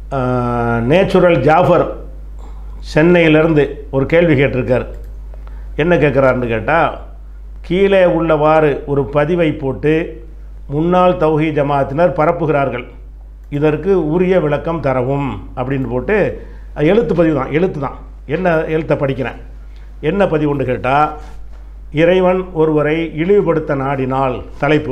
Natural Jaffer சென்னையிலேருந்து ஒரு கேள்வி கேட்டிருக்கார் என்ன கேட்குறாருன்னு கேட்டால் கீழே உள்ளவாறு ஒரு பதிவை போட்டு முன்னாள் தௌஹி ஜமாத்தினர் பரப்புகிறார்கள் இதற்கு உரிய விளக்கம் தரவும் அப்படின்னு போட்டு அது எழுத்து பதிவு தான் எழுத்து தான் என்ன எழுத்தை படிக்கிறேன் என்ன பதிவுன்னு கேட்டால் இறைவன் ஒருவரை இழிவுபடுத்த நாடினால் தலைப்பு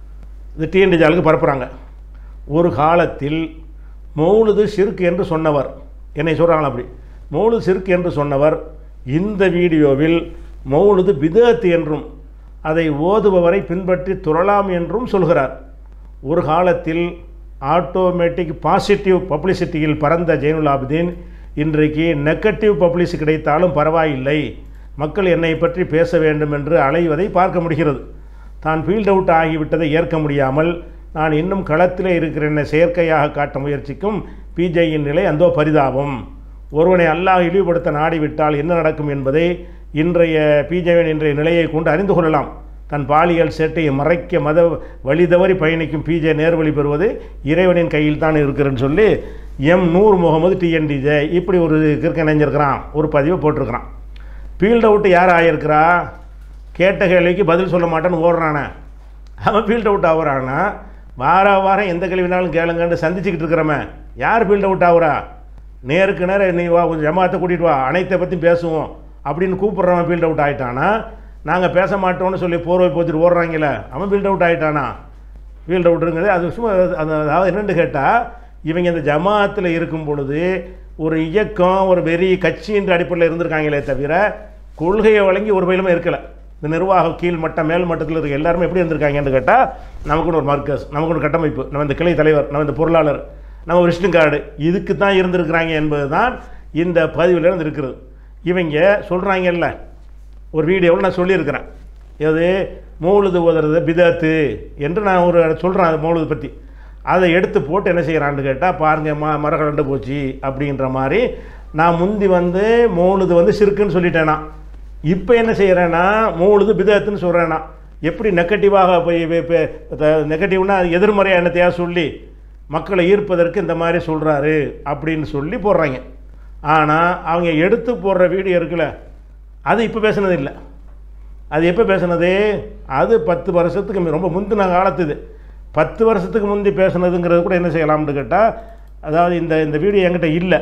இது டிஎன்டி ஜாலுக்கு பரப்புகிறாங்க ஒரு காலத்தில் மௌலுது சிறுக்கு என்று சொன்னவர் என்னை சொல்கிறாங்களா அப்படி மௌலுது சிறுக்கு என்று சொன்னவர் இந்த வீடியோவில் மௌலுது பிதத்து என்றும் அதை ஓதுபவரை பின்பற்றி துறலாம் என்றும் சொல்கிறார் ஒரு காலத்தில் ஆட்டோமேட்டிக் பாசிட்டிவ் பப்ளிசிட்டியில் பறந்த ஜெயினுல் ஆபிதீன் இன்றைக்கு நெகட்டிவ் பப்ளிசிட்டி கிடைத்தாலும் பரவாயில்லை மக்கள் என்னை பற்றி பேச வேண்டும் என்று அலைவதை பார்க்க முடிகிறது தான் ஃபீல்ட் அவுட் ஆகிவிட்டதை ஏற்க முடியாமல் நான் இன்னும் களத்திலே இருக்கிறேன் செயற்கையாக காட்ட முயற்சிக்கும் பிஜேயின் நிலை அந்தோ பரிதாபம் ஒருவனை அல்லாஹ் இழிவுபடுத்த நாடிவிட்டால் என்ன நடக்கும் என்பதை இன்றைய பிஜேவின் இன்றைய நிலையை கொண்டு அறிந்து கொள்ளலாம் தன் பாலியல் சேட்டையை மறைக்க மத வழி தவறி பயணிக்கும் பிஜே நேர்வழி பெறுவது இறைவனின் கையில் தான் இருக்கிறேன்னு சொல்லி எம் நூர் முகமது டிஎன்டிஜே இப்படி ஒரு கிறுக்க நினைஞ்சிருக்கிறான் ஒரு பதிவை போட்டிருக்கிறான் ஃபீல்ட் அவுட் யார் ஆகியிருக்கிறா கேட்ட கேள்விக்கு பதில் சொல்ல மாட்டேன்னு ஓடுறானே அவன் ஃபீல்ட் அவுட் ஆகுறான்னா வார வாரம் எந்த கேள்வினாலும் கேளுங்கன்னு சந்திச்சுக்கிட்டு இருக்கிறவன் யார் ஃபீல்ட் அவுட் ஆகுறா நேருக்கு நேர நீ வா கொஞ்சம் ஜமாத்தை கூட்டிகிட்டு வா அனைத்தை பற்றியும் பேசுவோம் அப்படின்னு கூப்பிட்றவன் ஃபீல்ட் அவுட் ஆகிட்டானா நாங்கள் பேச மாட்டோம்னு சொல்லி போர்வை போத்துட்டு ஓடுறாங்களே அவன் ஃபீல்ட் அவுட் ஆகிட்டானா ஃபீல்ட் அவுட்டுங்கிறது அது சும்மா அது அதாவது என்னென்னு கேட்டால் இவங்க இந்த ஜமாத்தில் இருக்கும் பொழுது ஒரு இயக்கம் ஒரு வெறி கட்சின்ற அடிப்படையில் இருந்திருக்காங்களே தவிர கொள்கையை வழங்கி ஒரு பயிலுமே இருக்கலை இந்த நிர்வாக கீழ் மட்டம் மேல் மட்டத்தில் இருக்க எல்லாருமே எப்படி இருந்திருக்காங்கன்னு கேட்டால் நமக்குன்னு ஒரு மார்க்கஸ் நமக்கு ஒரு கட்டமைப்பு நம்ம இந்த கிளை தலைவர் நம்ம இந்த பொருளாளர் நம்ம விஷ்ணு கார்டு இதுக்கு தான் இருந்திருக்கிறாங்க என்பது தான் இந்த பதிவிலிருந்து இருக்கிறது இவங்க சொல்கிறாங்கல்ல ஒரு வீடியோவில் நான் சொல்லியிருக்கிறேன் எது மௌலுது ஓதுறது பிதத்து என்று நான் ஒரு சொல்கிறேன் அது மௌலுது பற்றி அதை எடுத்து போட்டு என்ன செய்கிறான்னு கேட்டால் பாருங்க ம மரகலண்டு போச்சு அப்படின்ற மாதிரி நான் முந்தி வந்து மௌலுது வந்து சிறுக்குன்னு சொல்லிட்டேனா இப்போ என்ன செய்கிறேன்னா மௌலுது பிதத்துன்னு சொல்கிறேன்னா எப்படி நெகட்டிவாக போய் நெகட்டிவ்னா எதிர்மறையாக என்னத்தையா சொல்லி மக்களை ஈர்ப்பதற்கு இந்த மாதிரி சொல்கிறாரு அப்படின்னு சொல்லி போடுறாங்க ஆனால் அவங்க எடுத்து போடுற வீடியோ இருக்குல்ல அது இப்போ பேசுனது இல்லை அது எப்போ பேசுனது அது பத்து வருஷத்துக்கு மு- ரொம்ப முந்தின காலத்து இது பத்து வருஷத்துக்கு முந்தி பேசுனதுங்கிறது கூட என்ன செய்யலாம்னு கேட்டால் அதாவது இந்த இந்த வீடியோ என்கிட்ட இல்லை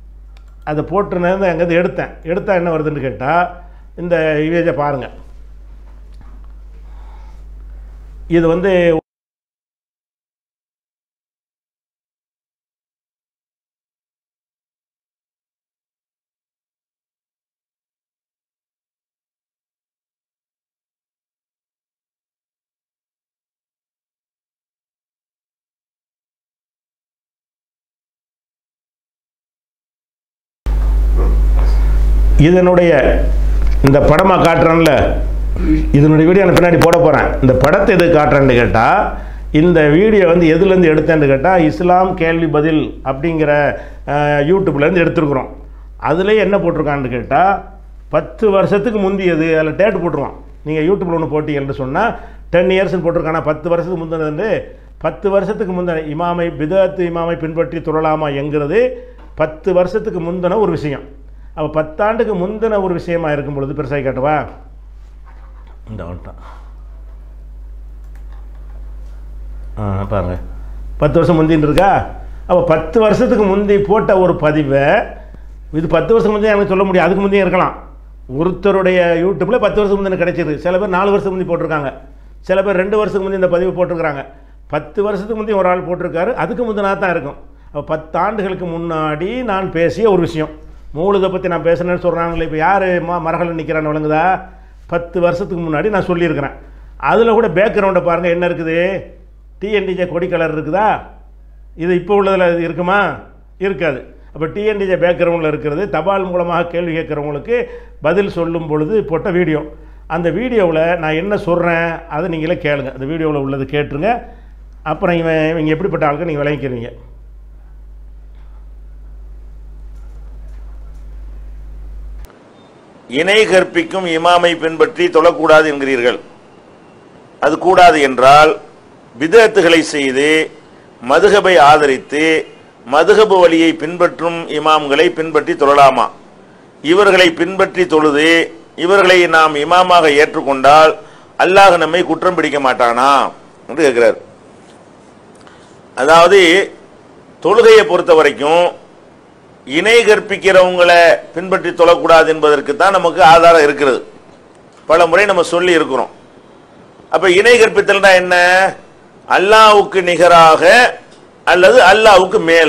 அதை போட்டுருந்தேன் எங்கேருந்து எடுத்தேன் எடுத்தால் என்ன வருதுன்னு கேட்டால் இந்த இமேஜை பாருங்கள் இது வந்து இதனுடைய இந்த படமாக காட்டுறேன்ல இதனுடைய வீடியோ நான் பின்னாடி போட போகிறேன் இந்த படத்தை எது காட்டுறேன்னு கேட்டால் இந்த வீடியோ வந்து எதுலேருந்து எடுத்தேன்னு கேட்டால் இஸ்லாம் கேள்வி பதில் அப்படிங்கிற அஹ், யூடியூப்லேருந்து எடுத்துருக்குறோம் அதுலேயே என்ன போட்டிருக்கான்னு கேட்டால் பத்து வருஷத்துக்கு முந்தியது அதில் டேட் போட்டுருவான் நீங்கள் யூடியூப்பில் ஒன்று போட்டீங்கன்னு சொன்னால் டென் இயர்ஸ்னு போட்டிருக்கானா பத்து வருஷத்துக்கு முந்தினது வந்து பத்து வருஷத்துக்கு முந்தின இமாமை பிதத்து இமாமை பின்பற்றி துறலாமா என்கிறது பத்து வருஷத்துக்கு முந்தின ஒரு விஷயம் அப்போ பத்தாண்டுக்கு முந்தின ஒரு விஷயமா இருக்கும் பொழுது பெருசாகி காட்டுவா இந்த வந்துட்டான் ஆ பாருங்க பத்து வருஷம் முந்தின்னு இருக்கா அப்போ பத்து வருஷத்துக்கு முந்தி போட்ட ஒரு பதிவை இது பத்து வருஷம் முந்தைய எனக்கு சொல்ல முடியும் அதுக்கு முந்தைய இருக்கலாம் ஒருத்தருடைய யூடியூப்பில் பத்து வருஷம் முந்தின கிடைச்சிது சில பேர் நாலு வருஷம் முந்தி போட்டிருக்காங்க சில பேர் ரெண்டு வருஷத்துக்கு முந்தி இந்த பதிவு போட்டிருக்காங்க பத்து வருஷத்துக்கு முந்தைய ஒரு ஆள் போட்டிருக்காரு அதுக்கு முந்தினா தான் இருக்கும் அப்போ பத்து ஆண்டுகளுக்கு முன்னாடி நான் பேசிய ஒரு விஷயம் மூலதை பற்றி நான் பேசுனேன்னு சொல்கிறாங்களே இப்போ யார் மா மரகளில் நிற்கிறான்னு விளங்குதா பத்து வருஷத்துக்கு முன்னாடி நான் சொல்லியிருக்கிறேன் அதில் கூட பேக்ரவுண்டை பாருங்கள் என்ன இருக்குது டிஎன்டிஜே கொடி கலர் இருக்குதா இது இப்போ உள்ளதில் இது இருக்குமா இருக்காது அப்போ டிஎன்டிஜே பேக்ரவுண்டில் இருக்கிறது தபால் மூலமாக கேள்வி கேட்குறவங்களுக்கு பதில் சொல்லும் பொழுது போட்ட வீடியோ அந்த வீடியோவில் நான் என்ன சொல்கிறேன் அதை நீங்களே கேளுங்க அந்த வீடியோவில் உள்ளது கேட்டுருங்க அப்புறம் இவன் இவங்க எப்படிப்பட்ட ஆளுக்கு நீங்கள் விளங்கிக்கிறீங்க இணை கற்பிக்கும் இமாமை பின்பற்றி தொழக்கூடாது என்கிறீர்கள் அது கூடாது என்றால் பிதத்துகளை செய்து மதுகபை ஆதரித்து மதுகபு வழியை பின்பற்றும் இமாம்களை பின்பற்றி தொழலாமா இவர்களை பின்பற்றி தொழுது இவர்களை நாம் இமாமாக ஏற்றுக்கொண்டால் அல்லாஹ் நம்மை குற்றம் பிடிக்க மாட்டானா என்று கேட்கிறார் அதாவது தொழுகையை பொறுத்த வரைக்கும் இணை கற்பிக்கிறவங்களை பின்பற்றி தொழக்கூடாது என்பதற்கு தான் நமக்கு ஆதாரம் இருக்கிறது பல முறை நம்ம சொல்லி இருக்கிறோம் அப்ப இணை கற்பித்தல்னா என்ன அல்லாஹ்வுக்கு நிகராக அல்லது அல்லாஹ்வுக்கு மேல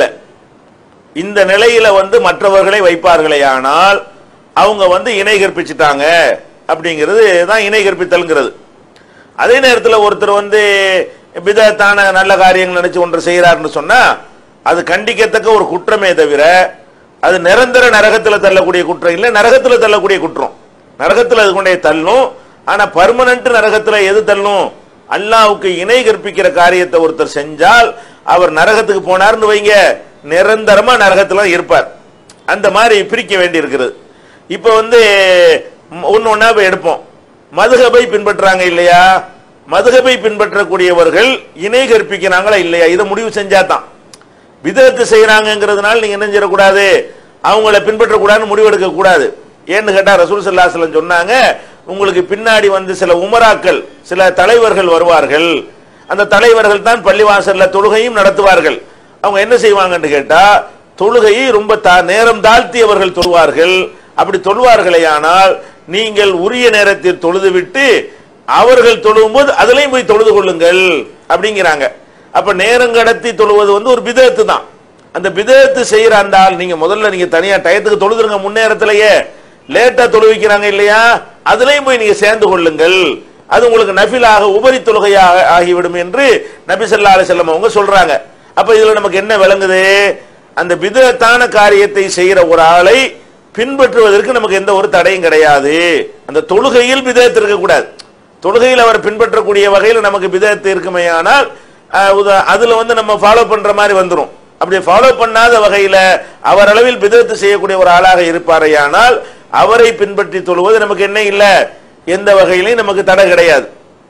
இந்த நிலையில வந்து மற்றவர்களை வைப்பார்களே ஆனால் அவங்க வந்து இணை கற்பிச்சுட்டாங்க அப்படிங்கிறது தான் இணை கற்பித்தல்ங்கிறது அதே நேரத்தில் ஒருத்தர் வந்து பிதத்தான நல்ல காரியங்கள் நினைச்சு ஒன்று செய்கிறாருன்னு சொன்னா அது கண்டிக்கத்தக்க ஒரு குற்றமே தவிர அது நிரந்தர நரகத்தில் தள்ளக்கூடிய குற்றம் இல்லை நரகத்தில் தள்ளக்கூடிய குற்றம் நரகத்தில் அது கொண்டே தள்ளும் ஆனா பர்மனன்ட் நரகத்தில் எது தள்ளும் அல்லாவுக்கு இணை கற்பிக்கிற காரியத்தை ஒருத்தர் செஞ்சால் அவர் நரகத்துக்கு போனார்னு வைங்க நிரந்தரமா நரகத்துல இருப்பார் அந்த மாதிரி பிரிக்க வேண்டி இருக்கிறது இப்ப வந்து ஒன்னு ஒன்னா போய் எடுப்போம் மதுகபை பின்பற்றாங்க இல்லையா மதுகபை பின்பற்றக்கூடியவர்கள் இணை கற்பிக்கிறாங்களா இல்லையா இதை முடிவு செஞ்சா தான் விதத்து செய்யறாங்கிறதுனால நீங்க என்ன செய்யக்கூடாது அவங்கள பின்பற்றக்கூடாதுன்னு முடிவெடுக்க கூடாது ஏன்னு கேட்டா ரசூல் சல்லாஹலம் சொன்னாங்க உங்களுக்கு பின்னாடி வந்து சில உமராக்கள் சில தலைவர்கள் வருவார்கள் அந்த தலைவர்கள் தான் பள்ளிவாசல்ல தொழுகையும் நடத்துவார்கள் அவங்க என்ன செய்வாங்கன்னு கேட்டா தொழுகையை ரொம்ப தா- நேரம் தாழ்த்தி அவர்கள் தொழுவார்கள் அப்படி தொழுவார்களேயானால் நீங்கள் உரிய நேரத்தில் தொழுது விட்டு அவர்கள் தொழும்போது அதுலயும் போய் தொழுது கொள்ளுங்கள் அப்படிங்கிறாங்க அப்ப நேரம் கடத்தி தொழுவது வந்து ஒரு பிதத்து தான் அந்த பிதத்து செய்யற அந்த ஆள் நீங்க முதல்ல நீங்க தனியா டயத்துக்கு தொழுதுருங்க முன்னேரத்திலேயே லேட்டா தொழுவிக்கிறாங்க இல்லையா அதுலயும் போய் நீங்க சேர்ந்து கொள்ளுங்கள் அது உங்களுக்கு நஃபிலாக உபரி தொழுகையாக ஆகிவிடும் என்று நபி ஸல்லல்லாஹு அலைஹி வஸல்லம் அவங்க சொல்றாங்க அப்ப இதுல நமக்கு என்ன விளங்குது அந்த பிதத்தான காரியத்தை செய்யற ஒரு ஆளை பின்பற்றுவதற்கு நமக்கு எந்த ஒரு தடையும் கிடையாது அந்த தொழுகையில் பிதத்து இருக்கக்கூடாது தொழுகையில் அவர் பின்பற்றக்கூடிய வகையில் நமக்கு பிதத்து இருக்குமேயானால் அஹ், உதா- அதுல வந்து நம்ம ஃபாலோ பண்ற மாதிரி வந்துரும் அப்படி ஃபாலோ பண்ணாத வகையில அவர் அளவில் பிதத்து செய்யக்கூடிய ஒரு ஆளாக இருப்பாரையானால் அவரை பின்பற்றி தொழுவது நமக்கு என்ன இல்லை எந்த வகையிலையும் நமக்கு தடை கிடையாது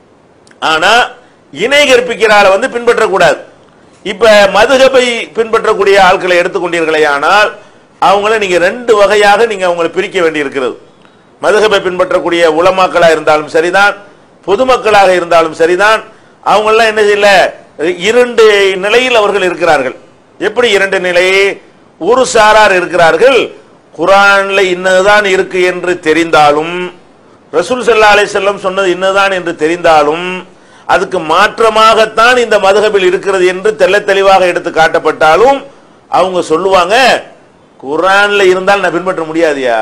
ஆனா இணை கற்பிக்கிற ஆளை வந்து பின்பற்றக்கூடாது இப்ப மதுகபை பின்பற்றக்கூடிய ஆட்களை எடுத்துக்கொண்டீர்களே ஆனால் அவங்கள நீங்க ரெண்டு வகையாக நீங்க அவங்களை பிரிக்க வேண்டி இருக்கிறது மதுகபை பின்பற்றக்கூடிய உலமாக்களா இருந்தாலும் சரிதான் பொதுமக்களாக இருந்தாலும் சரிதான் அவங்கெல்லாம் என்ன செய்யல இரண்டு நிலையில் அவர்கள் இருக்கிறார்கள் எப்படி இரண்டு நிலை ஒரு சாரார் இருக்கிறார்கள் குரான்ல இன்னதுதான் இருக்கு என்று தெரிந்தாலும் ரசூல் ஸல்லல்லாஹு அலைஹி வஸல்லம் சொன்னது இன்னதான் என்று தெரிந்தாலும் அதுக்கு மாற்றமாகத்தான் இந்த மதுகபில் இருக்கிறது என்று தெள்ளத் தெளிவாக எடுத்து காட்டப்பட்டாலும் அவங்க சொல்லுவாங்க குரான்ல இருந்தால் நான் பின்பற்ற முடியாதுயா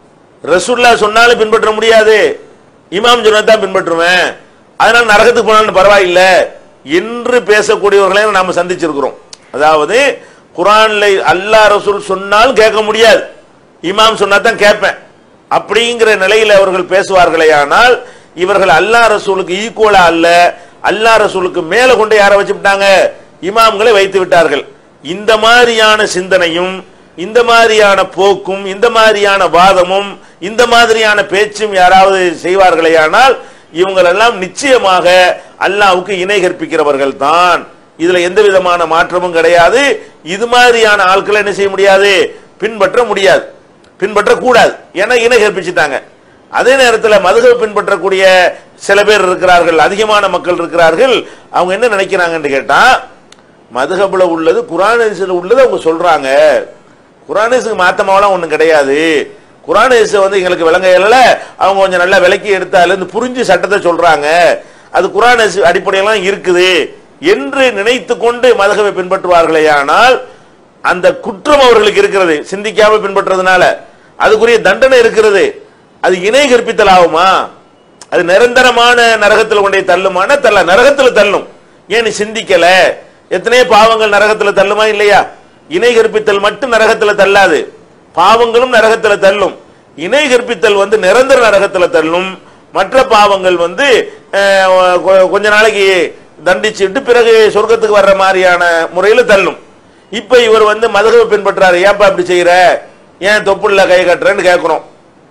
ரசூல்லா சொன்னாலும் பின்பற்ற முடியாது இமாம் சொன்னதான் பின்பற்றுவேன் அதனால நரகத்துக்கு போனாலும் பரவாயில்லை என்று பேசக்கூடியவர்களையும் நாம சந்திச்சிருக்கிறோம் அதாவது குரான்ல அல்லாஹ் ரசூல் சொன்னால் கேட்க முடியாது இமாம் சொன்னா தான் கேட்பேன் அப்படிங்கிற நிலையில் அவர்கள் பேசுவார்களேயானால் இவர்கள் அல்லாஹ் ரசூலுக்கு ஈக்குவலா அல்ல அல்லாஹ் ரசூலுக்கு மேல கொண்டு யாரை வச்சுட்டாங்க இமாம்களை வைத்து விட்டார்கள் இந்த மாதிரியான சிந்தனையும் இந்த மாதிரியான போக்கும் இந்த மாதிரியான வாதமும் இந்த மாதிரியான பேச்சும் யாராவது செய்வார்களேயானால் இவங்களெல்லாம் நிச்சயமாக அல்லாஹ்வுக்கு இணை கற்பிக்கிறவர்கள் தான் இதுல எந்த விதமான மாற்றமும் கிடையாது இது மாதிரியான ஆட்களை என்ன செய்ய முடியாது பின்பற்ற முடியாது பின்பற்ற கூடாது ஏன்னா இணை கற்பிச்சுட்டாங்க அதே நேரத்தில் மதுகை பின்பற்றக்கூடிய சில பேர் இருக்கிறார்கள் அதிகமான மக்கள் இருக்கிறார்கள் அவங்க என்ன நினைக்கிறாங்கன்னு கேட்டா மதுகபுல உள்ளது குரானிசில் உள்ளது அவங்க சொல்றாங்க குரானிஸுக்கு மாத்தமாவெல்லாம் ஒன்றும் கிடையாது குரானிஸ் வந்து எங்களுக்கு விளங்க இயலல அவங்க கொஞ்சம் நல்லா விலக்கி எடுத்தால இருந்து புரிஞ்சு சட்டத்தை சொல்றாங்க அது குரானிஸ் அடிப்படையெல்லாம் இருக்குது என்று நினைத்து கொண்டு மதுகவை பின்பற்றுவார்களே ஆனால் அந்த குற்றம் அவர்களுக்கு இருக்கிறது சிந்திக்காம பின்பற்றதுனால அதுக்குரிய தண்டனை இருக்கிறது அது இணை கற்பித்தல் ஆகுமா அது நிரந்தரமான நரகத்தில் கொண்டே தள்ளுமான தள்ள நரகத்தில் தள்ளும் ஏன் நீ சிந்திக்கல எத்தனையோ பாவங்கள் நரகத்தில் தள்ளுமா இல்லையா இணை கற்பித்தல் மட்டும் நரகத்தில் தள்ளாது பாவங்களும் நரகத்தில் தள்ளும் இணை கற்பித்தல் வந்து நிரந்தர நரகத்தில் தள்ளும் மற்ற பாவங்கள் வந்து அஹ், கொ- கொஞ்ச நாளைக்கு தண்டிச்சுட்டு பிறகு சொர்க்கத்துக்கு வர்ற மாதிரியான முறையில் தள்ளும் இப்ப இவர் வந்து மதுகவை பின்பற்றாரு ஏன்பா இப்படி செய்யற ஏன் தொப்புள்ள கை கட்டுறேன்னு கேட்கிறோம்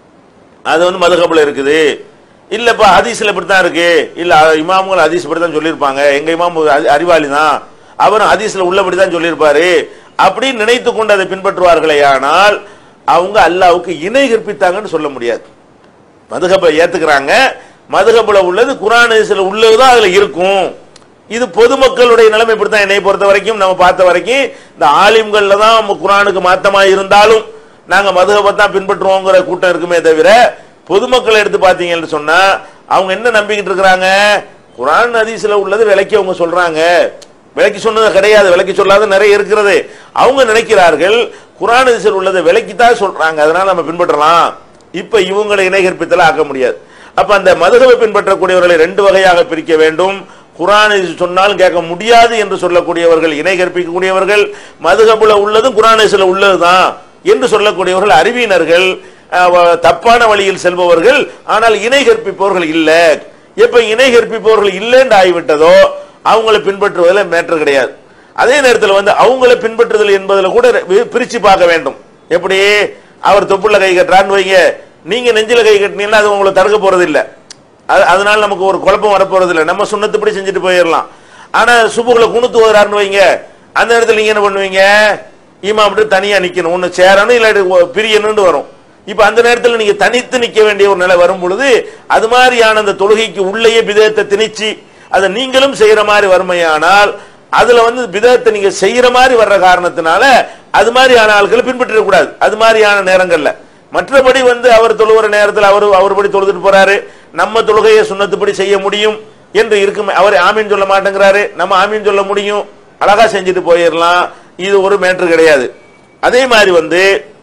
அது வந்து மதுகபுல இருக்குது இல்லப்பா ஹதீஸ்ல இப்படி தான் இருக்கு இல்ல அ- இமாமுகள் ஹதீஸ் இப்படி தான் சொல்லியிருப்பாங்க எங்க இமாம் ஒரு அறி- அறிவாளி தான் அவரும் ஹதீஸ்ல உள்ளபடி தான் சொல்லியிருப்பாரு அப்படின்னு நினைத்து கொண்டு அதை பின்பற்றுவார்களே ஆனால் அவங்க அல்லாவுக்கு இணை கற்பித்தாங்கன்னு சொல்ல முடியாது மதுகபை ஏத்துக்கிறாங்க மதுகபுல உள்ளது குரான் ஹதீஸ்ல உள்ளதுதான் அதுல இருக்கும் இது பொதுமக்களுடைய நிலைமை இப்படித்தான் என்னை பொறுத்த வரைக்கும் நம்ம பார்த்த வரைக்கும் இந்த ஆலிம்கள்ல தான் நம்ம குரானுக்கு மாத்தமா இருந்தாலும் நாங்க மதுகபை தான் பின்பற்றுவோங்கிற கூட்டம் இருக்குமே தவிர பொதுமக்கள் எடுத்து பார்த்தீங்கன்னு சொன்னா அவங்க என்ன நம்பிக்கிட்டு இருக்கிறாங்க குரான் ஹதீஸ்ல உள்ளது விலைக்கு அவங்க சொல்றாங்க விலைக்கு சொன்னது கிடையாது விலைக்கு சொல்லாத நிறைய இருக்கிறது அவங்க நினைக்கிறார்கள் குரான் ஹதீஸில் உள்ளதை விலைக்கு தான் சொல்றாங்க அதனால நம்ம பின்பற்றலாம் இப்ப இவங்களை இணை கற்பித்தல ஆக்க முடியாது அப்ப அந்த மதுகவை பின்பற்றக்கூடியவர்களை ரெண்டு வகையாக பிரிக்க வேண்டும் குரான் ஹதீஸ் சொன்னாலும் கேட்க முடியாது என்று சொல்லக்கூடியவர்கள் இணை கற்பிக்கக்கூடியவர்கள் மதுகபுல உள்ளதும் குரான் ஹதீஸ்ல உள்ளதுதான் என்று சொல்லக்கூடியவர்கள் அறிவியினர்கள் அஹ், வ- தப்பான வழியில் செல்பவர்கள் ஆனால் இணை கற்பிப்பவர்கள் இல்ல எப்ப இணை கற்பிப்பவர்கள் இல்லைன்னு ஆகிவிட்டதோ அவங்களை பின்பற்றுவதில் மேற்று கிடையாது அதே நேரத்தில் வந்து அவங்கள பின்பற்றுதல் என்பதில் கூட வி- பிரிச்சு பார்க்க வேண்டும் எப்படி அவர் தொப்புள்ள கை கட்டுறான்னு வைங்க நீங்க நெஞ்சில கை கட்டினீங்கன்னா அது உங்களை தடுக்க போறது இல்ல அது- அதனால நமக்கு ஒரு குழப்பம் வரப்போறது இல்ல நம்ம சுண்ணத்துப்படி செஞ்சுட்டு போயிடலாம் ஆனா சுபுகளை குணுத்து வராருன்னு வைங்க அந்த இடத்துல நீங்க என்ன பண்ணுவீங்க இமாம் மட்டும் தனியா நிக்கணும் ஒன்னு சேரணும் இல்லாட்டி ஒ- பிரியணும்னு வரும் இப்ப அந்த நேரத்தில் நீங்க தனித்து நிக்க வேண்டிய ஒரு நிலை வரும் பொழுது அது மாதிரியான அந்த தொழுகைக்கு உள்ளேயே விதத்தை திணிச்சு அதை நீங்களும் செய்யற மாதிரி வறுமையானால் அதுல வந்து விதத்தை நீங்க செய்யற மாதிரி வர்ற காரணத்தினால அது மாதிரியான ஆட்களை பின்பற்றிட கூடாது அது மாதிரியான நேரங்கள்ல மற்றபடி வந்து அவர் தொழுகிற நேரத்தில் அவர் அவர்படி தொழுதுட்டு போறாரு நம்ம தொழுகையை சுண்ணத்துப்படி செய்ய முடியும் என்று இருக்கும் அவர் ஆமீன் சொல்ல மாட்டேங்கிறாரு நம்ம ஆமீன் சொல்ல முடியும் அழகா செஞ்சுட்டு போயிடலாம் இது ஒரு மேட்ரு கிடையாது அதே மாதிரி வந்து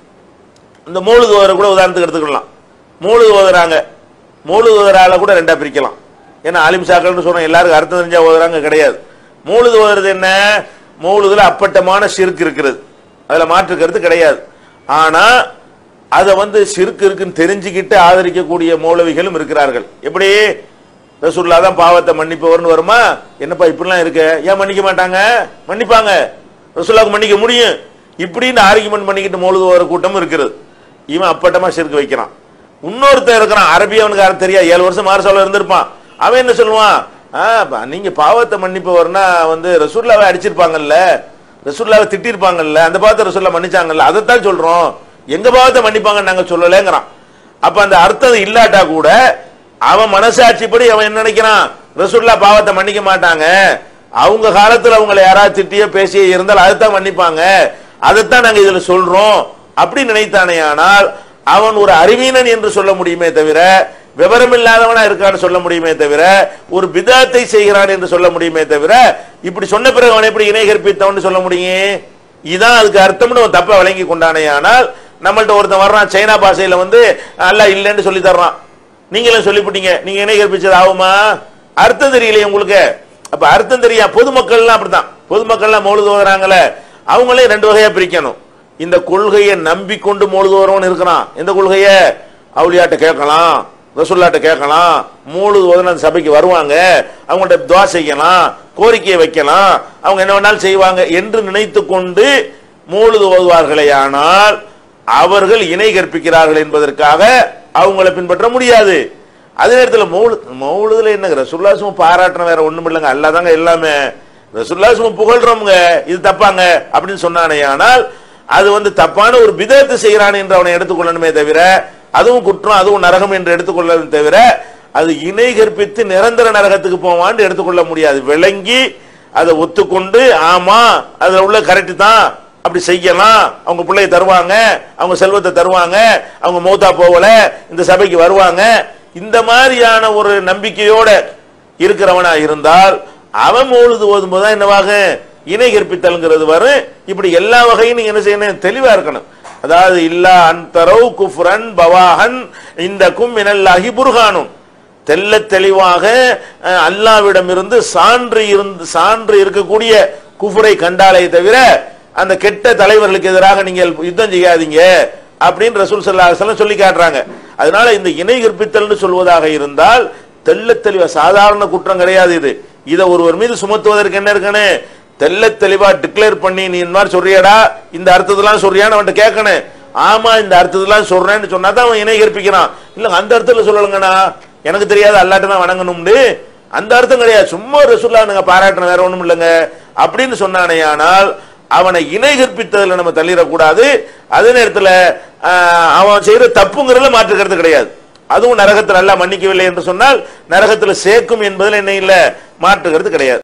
இந்த மூழுது ஓதரை கூட உதாரணத்துக்கு எடுத்துக்கலாம் மூழுது ஓதுறாங்க மூழுது ஓதரால கூட ரெண்டா பிரிக்கலாம் ஏன்னா ஆலிம் சாக்கள்னு சொல்றோம் எல்லாருக்கும் அர்த்தம் தெரிஞ்சா ஓதுறாங்க கிடையாது மூழுது ஓதுறது என்ன மூழுதுல அப்பட்டமான சிறுக்கு இருக்கிறது அதுல மாற்று கருத்து கிடையாது ஆனா அதை வந்து சிறுக்கு இருக்குன்னு தெரிஞ்சுக்கிட்டு ஆதரிக்கக்கூடிய மௌலவிகளும் இருக்கிறார்கள் எப்படி ரசூல்லா தான் பாவத்தை மன்னிப்பவர்னு வருமா என்னப்பா இப்படிலாம் இருக்க ஏன் மன்னிக்க மாட்டாங்க மன்னிப்பாங்க ரசூல்லாவுக்கு மன்னிக்க முடியும் இப்படின்னு ஆர்குமெண்ட் பண்ணிக்கிட்டு மௌலுது ஒரு கூட்டமும் இருக்கிறது இவன் அப்பட்டமா சிறுக்கு வைக்கிறான் இன்னொருத்தன் இருக்கிறான் அரபி அவனுக்கு யாரும் தெரியாது ஏழு வருஷம் மாரசால இருந்திருப்பான் அவன் என்ன சொல்லுவான் ஆ, ப- நீங்க பாவத்தை மன்னிப்பவர்னா வந்து ரசூல்லாவை அடிச்சிருப்பாங்கல்ல ரசூல்லாவை திட்டிருப்பாங்கல்ல அந்த பாவத்தை ரசூல்லா மன்னிச்சாங்கல்ல அதைத்தான் சொல்றோம் எங்க பாவத்தை மன்னிப்பாங்கன்னு நாங்க சொல்லலைங்கிறான் அப்ப அந்த அர்த்தம் இல்லாட்டா கூட அவன் மனசாட்சிப்படி அவன் என்ன நினைக்கிறான் ரசூல்லா பாவத்தை மன்னிக்க மாட்டாங்க அவங்க காலத்துல அவங்களை யாராவது திட்டியோ பேசியோ இருந்தால் அதைத்தான் மன்னிப்பாங்க அதைத்தான் நாங்க இதுல சொல்றோம் அப்படி நினைத்தானே ஆனால் அவன் ஒரு அறிவீனன் என்று சொல்ல முடியுமே தவிர விவரம் இல்லாதவனா இருக்கான்னு சொல்ல முடியுமே தவிர ஒரு பிதாத்தை செய்கிறான் என்று சொல்ல முடியுமே தவிர இப்படி சொன்ன பிறகு அவன் எப்படி இணை கற்பித்தவன் சொல்ல முடியும் இதான் அதுக்கு அர்த்தம்னு அவன் தப்பா விளங்கி கொண்டானே ஆனால் நம்மள்ட்ட ஒருத்தன் வர்றான் சைனா பாஷையில வந்து அல்லாஹ் இல்லைன்னு சொல்லி தர்றான் நீங்களும் சொல்லிவிட்டீங்க நீங்க இணை கற்பிச்சது ஆகுமா அர்த்தம் தெரியலையே உங்களுக்கு அப்ப அர்த்தம் தெரியா பொதுமக்கள்லாம் அப்படித்தான் பொதுமக்கள்லாம் மௌலுது ஓதுறாங்களே அவங்களே ரெண்டு வகையா பிரிக்கணும் இந்த கொள்கையை நம்பிக்கொண்டு மௌலுது ஓதுறவன் இருக்கிறான் இந்த கொள்கையை அவுளியாட்ட கேட்கலாம் ரசுல்லாட்ட கேட்கலாம் மூணு ஓதுன அந்த சபைக்கு வருவாங்க அவங்கள்ட்ட துவா செய்யலாம் கோரிக்கையை வைக்கலாம் அவங்க என்ன வேணாலும் செய்வாங்க என்று நினைத்து கொண்டு மூழுது ஓதுவார்களே ஆனால் அவர்கள் இணை கற்பிக்கிறார்கள் என்பதற்காக அவங்கள பின்பற்ற முடியாது அதே நேரத்தில் மௌலு மௌலுதுல என்ன ரசுல்லாசும் பாராட்டுன வேற ஒண்ணும் இல்லைங்க அல்லாதாங்க எல்லாமே ரசுல்லாசும் புகழ்றவங்க இது தப்பாங்க அப்படின்னு சொன்னானே ஆனால் அது வந்து தப்பான ஒரு விதத்தை செய்கிறான் என்று அவனை எடுத்துக்கொள்ளணுமே தவிர அதுவும் குற்றம் அதுவும் நரகம் என்று எடுத்துக்கொள்ளணும் தவிர அது இணை கற்பித்து நிரந்தர நரகத்துக்கு போவான்னு எடுத்துக்கொள்ள முடியாது விளங்கி அதை ஒத்துக்கொண்டு ஆமா அதுல உள்ள கரெக்ட் தான் அப்படி செய்யலாம் அவங்க பிள்ளைய தருவாங்க அவங்க செல்வத்தை தருவாங்க அவங்க மௌத்தா போகல இந்த சபைக்கு வருவாங்க இந்த மாதிரியான ஒரு நம்பிக்கையோட இருக்கிறவனா இருந்தால் அவன் மௌலுது ஓதும்போது தான் என்னவாக இணை கற்பித்தல்ங்கிறது வரும் இப்படி எல்லா வகையும் நீங்க என்ன செய்யணும் தெளிவா இருக்கணும் அதாவது இல்லா அன்தரவு குஃப்ரன் பவாஹன் இந்த கும் மினல்லாஹி புர்ஹானும் தெல்ல தெளிவாக அஹ், அல்லாவிடமிருந்து சான்று இருந்து சான்று இருக்கக்கூடிய குஃபரை கண்டாலே தவிர அந்த கெட்ட தலைவர்களுக்கு எதிராக நீங்கள் யுத்தம் செய்யாதீங்க அப்படின்னு ரசூல் ஸல்லல்லாஹு அலைஹி வஸல்லம் சொல்லி காட்டுறாங்க அதனால இந்த இணை கற்பித்தல்னு சொல்வதாக இருந்தால் தெல்ல தெளிவா சாதாரண குற்றம் கிடையாது இது இதை ஒருவர் மீது சுமத்துவதற்கு என்ன இருக்குன்னு தெல்ல தெளிவா டிக்ளேர் பண்ணி நீ இந்த மாதிரி சொல்றியாடா இந்த அர்த்தத்தெல்லாம் சொல்றியான்னு அவன்கிட்ட கேட்கணும் ஆமா இந்த அர்த்தத்தெல்லாம் சொல்றேன்னு சொன்னா தான் அவன் இணை கற்பிக்கிறான் இல்ல அந்த அர்த்தத்துல சொல்லலங்கண்ணா எனக்கு தெரியாது அல்லாட்ட தான் வணங்கணும்னு அந்த அர்த்தம் கிடையாது சும்மா ரசூல்லா நீங்க பாராட்டணும் வேற ஒண்ணும் இல்லைங்க அப்படின்னு சொன்னானே ஆனால் அவனை இணை கற்பித்ததில் நம்ம தள்ளிடக்கூடாது அதே நேரத்தில் ஆஹ், அவன் செய்யற தப்புங்கிறதுல மாற்றுக்கிறது கிடையாது அதுவும் நரகத்தில் நல்லா மன்னிக்கவில்லை என்று சொன்னால் நரகத்தில் சேர்க்கும் என்பதில் என்ன இல்லை மாற்றுகிறது கிடையாது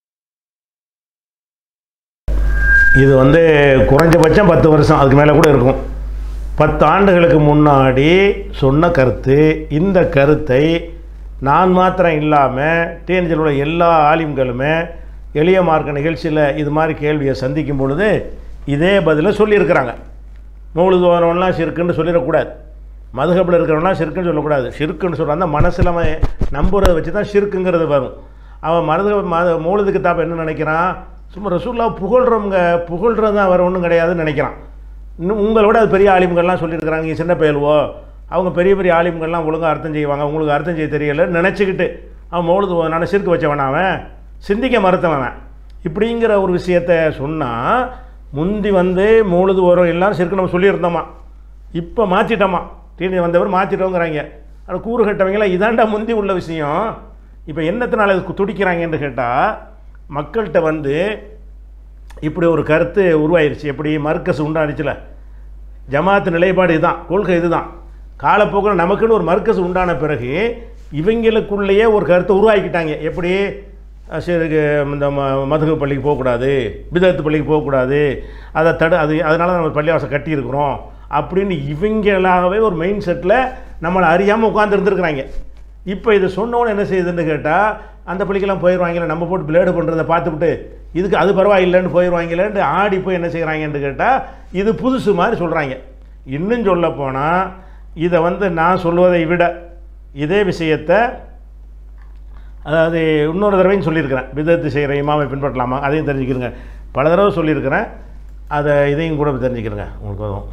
இது வந்து குறைஞ்சபட்சம் பத்து வருஷம் அதுக்கு மேலே கூட இருக்கும் பத்து ஆண்டுகளுக்கு முன்னாடி சொன்ன கருத்து இந்த கருத்தை நான் மாத்திரம் இல்லாமல் டிஎன்ஜியில் உள்ள எல்லா ஆலிம்களுமே எளிய மார்க்க நிகழ்ச்சியில் இது மாதிரி கேள்வியை சந்திக்கும் பொழுது இதே பதிலை சொல்லியிருக்கிறாங்க மௌலுது வரவன்லாம் சிறுக்குன்னு சொல்லிடக்கூடாது மதுகப்பில் இருக்கிறவன்லாம் சிறுக்குன்னு சொல்லக்கூடாது சிறுக்குன்னு சொல்கிறான் அந்த மனசில் அவன் நம்புறதை வச்சு தான் சிறுக்குங்கிறது வரும் அவன் மருத மத மௌலுதுக்கு தாப்ப என்ன நினைக்கிறான் சும்மா ரசூல்லா புகழ்கிறவங்க புகழ்கிறது தான் வேறு ஒன்றும் கிடையாதுன்னு நினைக்கிறான் இன்னும் உங்களை விட அது பெரிய ஆலிம்கள்லாம் சொல்லியிருக்கிறாங்க நீங்கள் சின்ன பயலுவோ அவங்க பெரிய பெரிய ஆலிம்கள்லாம் ஒழுங்காக அர்த்தம் செய்வாங்க உங்களுக்கு அர்த்தம் செய்ய தெரியல நினச்சிக்கிட்டு அவன் மௌலுது நான் சிறுக்கு வச்சவன் அவன் சிந்திக்க மறுத்தவன் அவன். இப்படிங்கிற ஒரு விஷயத்த சொன்னால் முந்தி வந்து மௌலுது வரும் எல்லாரும் சிறுக்கு நம்ம சொல்லியிருந்தோமா இப்போ மாற்றிட்டோமா டிவி வந்தவர் மாற்றிட்டோங்கிறாங்க ஆனால் கூறு கட்டவங்களாம் இதாண்டா முந்தி உள்ள விஷயம் இப்போ என்னத்தினால இது துடிக்கிறாங்கன்னு கேட்டால் மக்கள்கிட்ட வந்து இப்படி ஒரு கருத்து உருவாயிருச்சு எப்படி மர்க்கஸ் உண்டானுச்சுல ஜமாத்து நிலைப்பாடு இதுதான் கொள்கை இதுதான் காலப்போக்கில் நமக்குன்னு ஒரு மர்க்கஸ் உண்டான பிறகு இவங்களுக்குள்ளேயே ஒரு கருத்தை உருவாக்கிட்டாங்க எப்படி அஹ் சரி இது இந்த ம மதுகு பள்ளிக்கு போகக்கூடாது பிதத்து பள்ளிக்கு போகக்கூடாது அதை தடு அது அதனால நம்ம பள்ளிவாசல் கட்டியிருக்கிறோம் அப்படின்னு இவங்களாகவே ஒரு மெயின் செட்டில் நம்மளை அறியாமல் உட்கார்ந்து இருந்திருக்கிறாங்க இப்போ இதை சொன்னவொன்னே என்ன செய்யுதுன்னு கேட்டால் அந்த பள்ளிக்கெல்லாம் போயிடுவாங்களே நம்ம போட்டு பிளேடு பண்ணுறதை பார்த்துவிட்டு இதுக்கு அது பரவாயில்லைன்னு போயிடுவாங்களேன்ட்டு ஆடி போய் என்ன செய்கிறாங்கன்னு கேட்டால் இது புதுசு மாதிரி சொல்கிறாங்க இன்னும் சொல்ல போனால் இதை வந்து நான் சொல்வதை விட இதே விஷயத்தை அதாவது இன்னொரு தடவையும் சொல்லியிருக்கிறேன் விதத்து செய்கிற இமாமை பின்பற்றலாமா அதையும் தெரிஞ்சுக்கிறேங்க பல தடவை சொல்லியிருக்கிறேன் அதை இதையும் கூட தெரிஞ்சுக்கிறேங்க உங்களுக்கு வரும்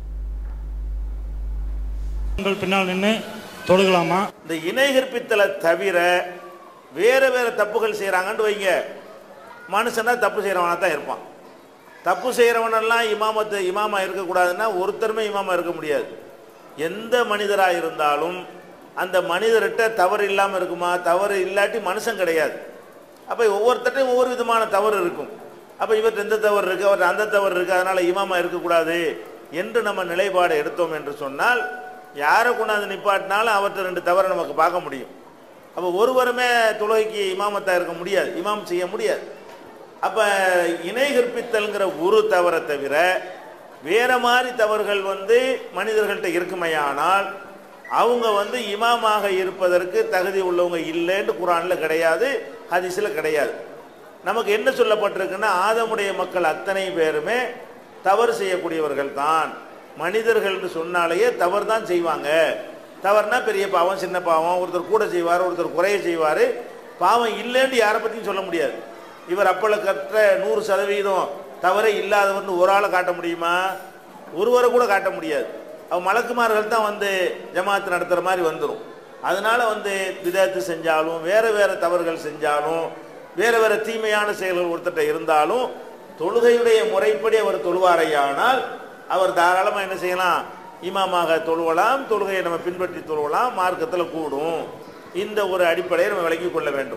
உங்கள் பின்னால் நின்று தொழுகலாமா இந்த இணை கற்பித்தலை தவிர வேற வேற தப்புகள் செய்கிறாங்கன்னு வைங்க மனுஷனா தப்பு செய்கிறவனா தான் இருப்பான் தப்பு செய்கிறவனெல்லாம் இமாமத்து இமாமா இருக்கக்கூடாதுன்னா ஒருத்தருமே இமாமா இருக்க முடியாது எந்த மனிதராக இருந்தாலும் அந்த மனிதர்கிட்ட தவறு இல்லாமல் இருக்குமா தவறு இல்லாட்டி மனுஷன் கிடையாது அப்போ ஒவ்வொருத்தட்டையும் ஒவ்வொரு விதமான தவறு இருக்கும் அப்போ இவர்கிட்ட இந்த தவறு இருக்குது அவர்கிட்ட அந்த தவறு இருக்குது அதனால் இமாமா இருக்கக்கூடாது என்று நம்ம நிலைப்பாடு எடுத்தோம் என்று சொன்னால் யாரை கொண்டாந்து நிப்பாட்டினாலும் அவர்கிட்ட ரெண்டு தவறை நமக்கு பார்க்க முடியும் அப்போ ஒருவருமே தொழுகைக்கு இமாமத்தாக இருக்க முடியாது இமாம் செய்ய முடியாது அப்போ இணை கற்பித்தல்ங்கிற ஒரு தவறை தவிர வேற மாதிரி தவறுகள் வந்து மனிதர்கள்ட்ட இருக்குமையானால் அவங்க வந்து இமாமாக இருப்பதற்கு தகுதி உள்ளவங்க இல்லைன்னு குரானில் கிடையாது ஹதீஸில் கிடையாது நமக்கு என்ன சொல்லப்பட்டிருக்குன்னா ஆதமுடைய மக்கள் அத்தனை பேருமே தவறு செய்யக்கூடியவர்கள் தான் மனிதர்கள்னு சொன்னாலேயே தவறு தான் செய்வாங்க தவறுனா பெரிய பாவம் சின்ன பாவம் ஒருத்தர் கூட செய்வார் ஒருத்தர் குறைய செய்வார் பாவம் இல்லைன்னு யாரை பற்றியும் சொல்ல முடியாது இவர் அப்பள கற்ற நூறு சதவீதம் தவறே இல்லாதவர்னு ஒரு ஆளை காட்ட முடியுமா ஒருவரை கூட காட்ட முடியாது அவன் மலக்குமார்கள் தான் வந்து ஜமாத்து நடத்துகிற மாதிரி வந்துடும் அதனால வந்து விதத்து செஞ்சாலும் வேற வேற தவறுகள் செஞ்சாலும் வேற வேற தீமையான செயல்கள் ஒருத்தட்ட இருந்தாலும் தொழுகையுடைய முறைப்படி அவர் தொழுவாரையானால் அவர் தாராளமாக என்ன செய்யலாம் இமாமாக தொழுவலாம் தொழுகையை நம்ம பின்பற்றி தொழுவலாம் மார்க்கத்தில் கூடும் இந்த ஒரு அடிப்படையை நம்ம விளங்கிக் கொள்ள வேண்டும்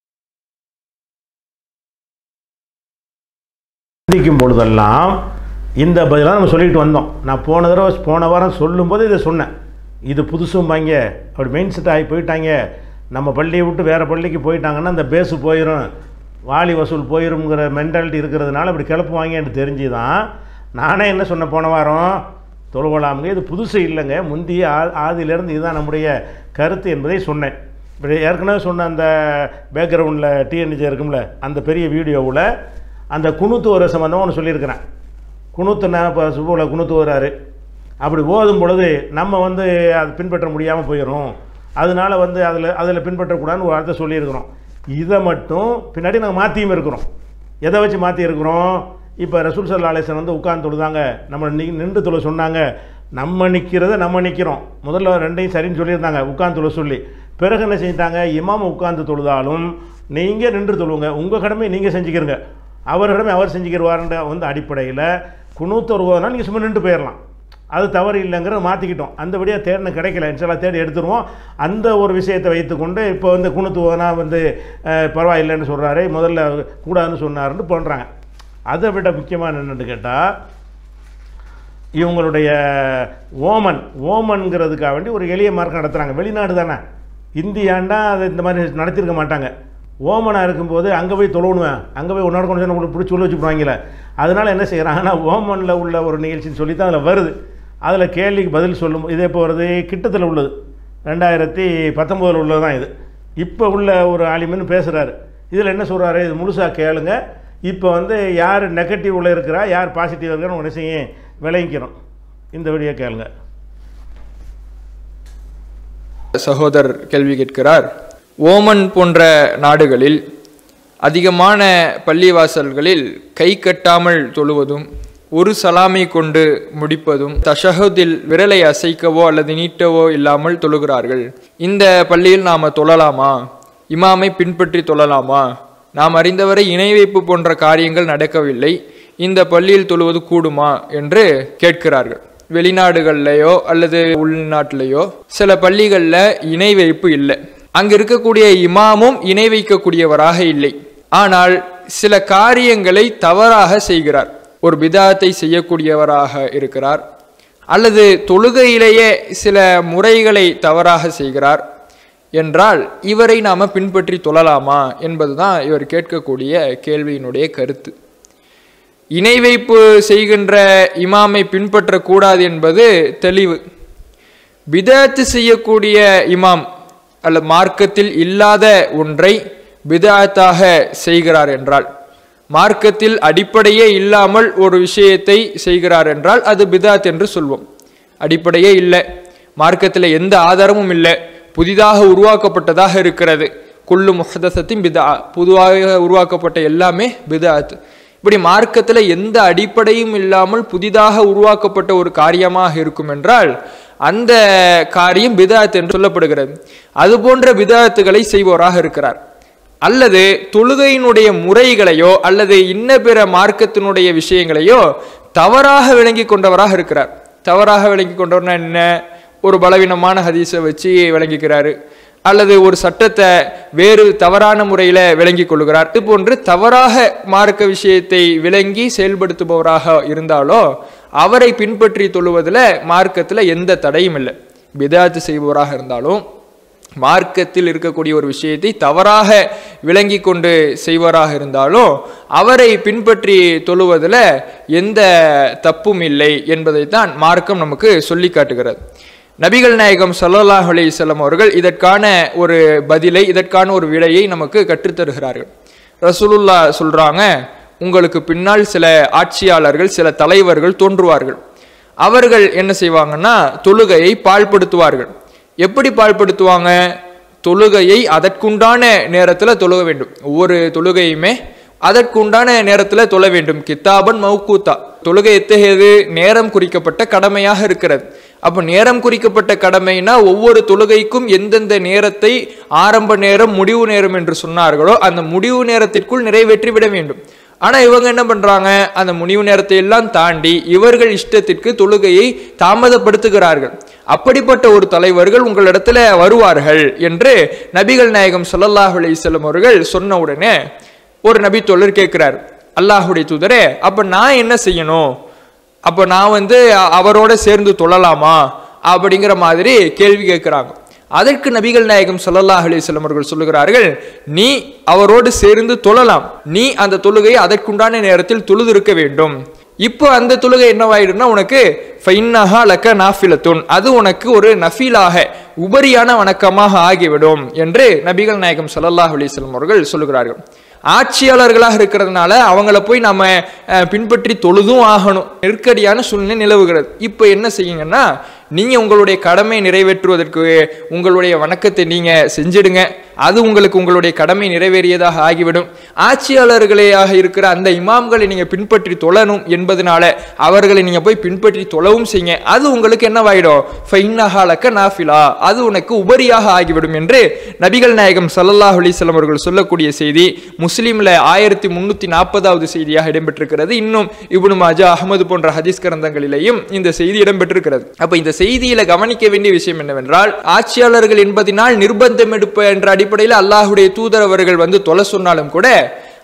சிந்திக்கும் பொழுதெல்லாம் இந்த பதிலாக நம்ம சொல்லிட்டு வந்தோம் நான் போன தடவை போன வாரம் சொல்லும்போது இதை சொன்னேன் இது புதுசும்பாங்க அப்படி மெயின் செட் ஆகி போயிட்டாங்க நம்ம பள்ளியை விட்டு வேறு பள்ளிக்கு போயிட்டாங்கன்னா அந்த பேஸு போயிடும் வாலி வசூல் போயிருங்கிற மென்டாலிட்டி இருக்கிறதுனால அப்படி கிளப்புவாங்கன்னு தெரிஞ்சு தான் நானே என்ன சொன்னேன் போன வாரம் தொழுவலாமுங்க இது புதுசு இல்லைங்க முந்தைய ஆ ஆதியிலேருந்து இதுதான் நம்முடைய கருத்து என்பதை சொன்னேன் இப்படி ஏற்கனவே சொன்ன அந்த பேக்ரவுண்டில் டிஎன்ஜி இருக்கும்ல அந்த பெரிய வீடியோவில் அந்த குணுத்து ஒரு சம்மந்தமாக ஒன்று சொல்லியிருக்கிறேன் குணுத்துனா இப்போ சுபுவில் குணுத்து வராரு அப்படி ஓதும் பொழுது நம்ம வந்து அது பின்பற்ற முடியாமல் போயிடும் அதனால வந்து அதில் அதில் பின்பற்றக்கூடாதுன்னு ஒரு வார்த்தை சொல்லியிருக்கிறோம் இதை மட்டும் பின்னாடி நாங்கள் மாற்றியும் இருக்கிறோம் எதை வச்சு மாற்றி இருக்கிறோம் இப்போ ரசூல் சல்லா அலிஸ்லாம் வந்து உட்கார்ந்து தொழுதாங்க நம்ம நி நின்று தொழ சொன்னாங்க நம்ம நிற்கிறத நம்ம நிற்கிறோம் முதல்ல ரெண்டையும் சரின்னு சொல்லியிருந்தாங்க உட்கார்ந்து தொழ சொல்லி பிறகு என்ன செஞ்சிட்டாங்க இமாம் உட்கார்ந்து தொழுதாலும் நீங்கள் நின்று தொழுவுங்க உங்கள் கடமை நீங்கள் செஞ்சுக்கிறங்க அவர் கடமை அவர் செஞ்சுக்கிறவாருன்ற வந்து அடிப்படையில் குணூத்து வருவதனால் நீங்கள் சும்மா நின்று போயிடலாம் அது தவறு இல்லைங்கிறத மாற்றிக்கிட்டோம் அந்தபடியாக தேடின கிடைக்கல இன்ஷால்லா தேடி எடுத்துருவோம் அந்த ஒரு விஷயத்தை வைத்துக்கொண்டு இப்போ வந்து குணத்துவனா வந்து அஹ், பரவாயில்லைன்னு சொல்கிறாரு முதல்ல கூடாதுன்னு சொன்னாருன்னு பண்ணுறாங்க அதை விட முக்கியமான என்னன்னு கேட்டால் இவங்களுடைய ஓமன் ஓமன்கிறதுக்காக வேண்டி ஒரு எளிய மார்க்கம் நடத்துகிறாங்க வெளிநாடு தானே இந்தியாண்டா அதை இந்த மாதிரி நடத்தியிருக்க மாட்டாங்க ஓமனாக இருக்கும்போது அங்கே போய் தொழணுவேன் அங்கே போய் உன்னோட கொஞ்சம் உங்களுக்கு பிடிச்சி உள்ள வச்சுப்படுவாங்களே அதனால் என்ன செய்கிறாங்கன்னா ஓமனில் உள்ள ஒரு நிகழ்ச்சின்னு சொல்லி தான் அதில் வருது அதில் கேள்விக்கு பதில் சொல்லும் இதே இப்போ வருது கிட்டத்தில் உள்ளது ரெண்டாயிரத்தி பத்தொம்போதில் உள்ளது தான் இது இப்போ உள்ள ஒரு ஆலிமன் பேசுகிறாரு இதில் என்ன சொல்கிறாரு இது முழுசாக கேளுங்க இப்போ வந்து யார் நெகட்டிவில் இருக்கிறா யார் பாசிட்டிவ் இருக்கிறன்னு ஒன்று செய்ய விளங்கிக்கிறோம் இந்த வீடியோ கேளுங்க சகோதரர் கேள்வி கேட்கிறார் ஓமன் போன்ற நாடுகளில் அதிகமான பள்ளிவாசல்களில் கை கட்டாமல் தொழுவதும் ஒரு சலாமை கொண்டு முடிப்பதும் தஷஹுதில் விரலை அசைக்கவோ அல்லது நீட்டவோ இல்லாமல் தொழுகிறார்கள் இந்த பள்ளியில் நாம தொழலாமா இமாமை பின்பற்றி தொழலாமா நாம் அறிந்தவரை இணை வைப்பு போன்ற காரியங்கள் நடக்கவில்லை இந்த பள்ளியில் தொழுவது கூடுமா என்று கேட்கிறார்கள் வெளிநாடுகள்லையோ அல்லது உள்நாட்டிலேயோ சில பள்ளிகளில் இணை வைப்பு இல்லை அங்க இருக்கக்கூடிய இமாமும் இணை வைக்கக்கூடியவராக இல்லை ஆனால் சில காரியங்களை தவறாக செய்கிறார் ஒரு பிதாத்தை செய்யக்கூடியவராக இருக்கிறார் அல்லது தொழுகையிலேயே சில முறைகளை தவறாக செய்கிறார் என்றால் இவரை நாம பின்பற்றி தொழலாமா என்பதுதான் இவர் கேட்கக்கூடிய கேள்வியினுடைய கருத்து இணை வைப்பு செய்கின்ற இமாமை பின்பற்றக்கூடாது என்பது தெளிவு பிதாத்து செய்யக்கூடிய இமாம் அல்ல மார்க்கத்தில் இல்லாத ஒன்றை பிதாத்தாக செய்கிறார் என்றால் மார்க்கத்தில் அடிப்படையே இல்லாமல் ஒரு விஷயத்தை செய்கிறார் என்றால் அது பிதாத் என்று சொல்வோம் அடிப்படையே இல்லை மார்க்கத்தில் எந்த ஆதாரமும் இல்லை புதிதாக உருவாக்கப்பட்டதாக இருக்கிறது குல்லு முஹதசத்தின் பிதா புதுவாக உருவாக்கப்பட்ட எல்லாமே பிதாத் இப்படி மார்க்கத்தில் எந்த அடிப்படையும் இல்லாமல் புதிதாக உருவாக்கப்பட்ட ஒரு காரியமாக இருக்கும் என்றால் அந்த காரியம் பிதாத் என்று சொல்லப்படுகிறது அது போன்ற பிதாத்துகளை செய்வோராக இருக்கிறார் அல்லது தொழுகையினுடைய முறைகளையோ அல்லது இன்ன பிற மார்க்கத்தினுடைய விஷயங்களையோ தவறாக விளங்கி கொண்டவராக இருக்கிறார் தவறாக விளங்கி கொண்டவர்னா என்ன ஒரு பலவீனமான ஹதீஸை வச்சு விளங்கிக்கிறாரு அல்லது ஒரு சட்டத்தை வேறு தவறான முறையில் விளங்கி கொள்கிறார் இது போன்று தவறாக மார்க்க விஷயத்தை விளங்கி செயல்படுத்துபவராக இருந்தாலோ அவரை பின்பற்றி தொழுவதில் மார்க்கத்தில் எந்த தடையும் இல்லை பிதாத்து செய்பவராக இருந்தாலும் மார்க்கத்தில் இருக்கக்கூடிய ஒரு விஷயத்தை தவறாக விளங்கி கொண்டு செய்வராக இருந்தாலும் அவரை பின்பற்றி தொழுவதில் எந்த தப்பும் இல்லை என்பதைத்தான் மார்க்கம் நமக்கு சொல்லி காட்டுகிறது நபிகள் நாயகம் சல்லல்லாஹ் அலைஹிஸ்ஸலாம் அவர்கள் இதற்கான ஒரு பதிலை இதற்கான ஒரு விடையை நமக்கு கற்றுத்தருகிறார்கள் ரசூலுல்லா சொல்றாங்க உங்களுக்கு பின்னால் சில ஆட்சியாளர்கள் சில தலைவர்கள் தோன்றுவார்கள் அவர்கள் என்ன செய்வாங்கன்னா தொழுகையை பாழ்படுத்துவார்கள் எப்படி பாழ்படுத்துவாங்க தொழுகையை அதற்குண்டான நேரத்தில் தொழுக வேண்டும் ஒவ்வொரு தொழுகையுமே அதற்குண்டான நேரத்தில் தொழ வேண்டும் கித்தாபன் மௌக்கூத்தா தொழுகை எத்தகையது நேரம் குறிக்கப்பட்ட கடமையாக இருக்கிறது அப்போ நேரம் குறிக்கப்பட்ட கடமைனா ஒவ்வொரு தொழுகைக்கும் எந்தெந்த நேரத்தை ஆரம்ப நேரம் முடிவு நேரம் என்று சொன்னார்களோ அந்த முடிவு நேரத்திற்குள் நிறைவேற்றி விட வேண்டும் ஆனா இவங்க என்ன பண்றாங்க அந்த முடிவு நேரத்தை எல்லாம் தாண்டி இவர்கள் இஷ்டத்திற்கு தொழுகையை தாமதப்படுத்துகிறார்கள் அப்படிப்பட்ட ஒரு தலைவர்கள் உங்களிடத்துல வருவார்கள் என்று நபிகள் நாயகம் ஸல்லல்லாஹு அலைஹி வஸல்லம் அவர்கள் சொன்ன உடனே ஒரு நபி தோழர் கேட்கிறார் அல்லாஹுடைய தூதரே அப்ப நான் என்ன செய்யணும் அப்ப நான் வந்து அ- அவரோட சேர்ந்து தொழலாமா அப்படிங்கிற மாதிரி கேள்வி கேட்கிறாங்க அதற்கு நபிகள் நாயகம் ஸல்லல்லாஹு அலைஹி வஸல்லம் அவர்கள் சொல்லுகிறார்கள் நீ அவரோடு சேர்ந்து தொழலாம் நீ அந்த தொழுகையை அதற்குண்டான நேரத்தில் தொழுதிருக்க வேண்டும் இப்போ அந்த தொழுகை என்னவாயிடும்னா உனக்கு ஃபைன்னஹா லக்க நாஃபிலத்துன் அது உனக்கு ஒரு நஃபீலாக உபரியான வணக்கமாக ஆகிவிடும் என்று நபிகள் நாயகம் ஸல்லல்லாஹு அலைஹி வஸல்லம் அவர்கள் சொல்லுகிறார்கள் ஆட்சியாளர்களாக இருக்கிறதுனால அவங்கள போய் நம்ம அஹ், பின்பற்றி தொழுதும் ஆகணும் நெருக்கடியான சூழ்நிலை நிலவுகிறது இப்போ என்ன செய்யுங்கன்னா நீங்க உங்களுடைய கடமை நிறைவேற்றுவதற்கு உங்களுடைய வணக்கத்தை நீங்க செஞ்சிடுங்க அது உங்களுக்கு உங்களுடைய கடமை நிறைவேறியதாக ஆகிவிடும் ஆட்சியாளர்களேயாக இருக்கிற அந்த இமாம்களை நீங்க பின்பற்றி தொழணும் என்பதனால அவர்களை நீங்க போய் பின்பற்றி தொழவும் செய்யுங்க அது உங்களுக்கு என்னவாயிடும் ஃபைன்னஹாலக்க நாஃபிலா அது உனக்கு உபரியாக ஆகிவிடும் என்று நபிகள் நாயகம் ஸல்லல்லாஹு அலைஹி வஸல்லம் அவர்கள் சொல்லக்கூடிய செய்தி முஸ்லீம்ல ஆயிரத்தி முன்னூத்தி நாற்பதாவது செய்தியாக இடம்பெற்றிருக்கிறது இன்னும் இப்னு மாஜா அஹ்மது போன்ற ஹதீஸ் கிரந்தங்களிலேயும் இந்த செய்தி இடம்பெற்றிருக்கிறது அப்ப இந்த செய்தியில கவனிக்க வேண்டிய விஷயம் என்னவென்றால் ஆட்சியாளர்கள் என்பதினால் நிர்பந்தம் எடுப்பு என்ற அடிப்படையில் அல்லாஹுடைய தூதர் அவர்கள் வந்து தொலை சொன்னாலும் கூட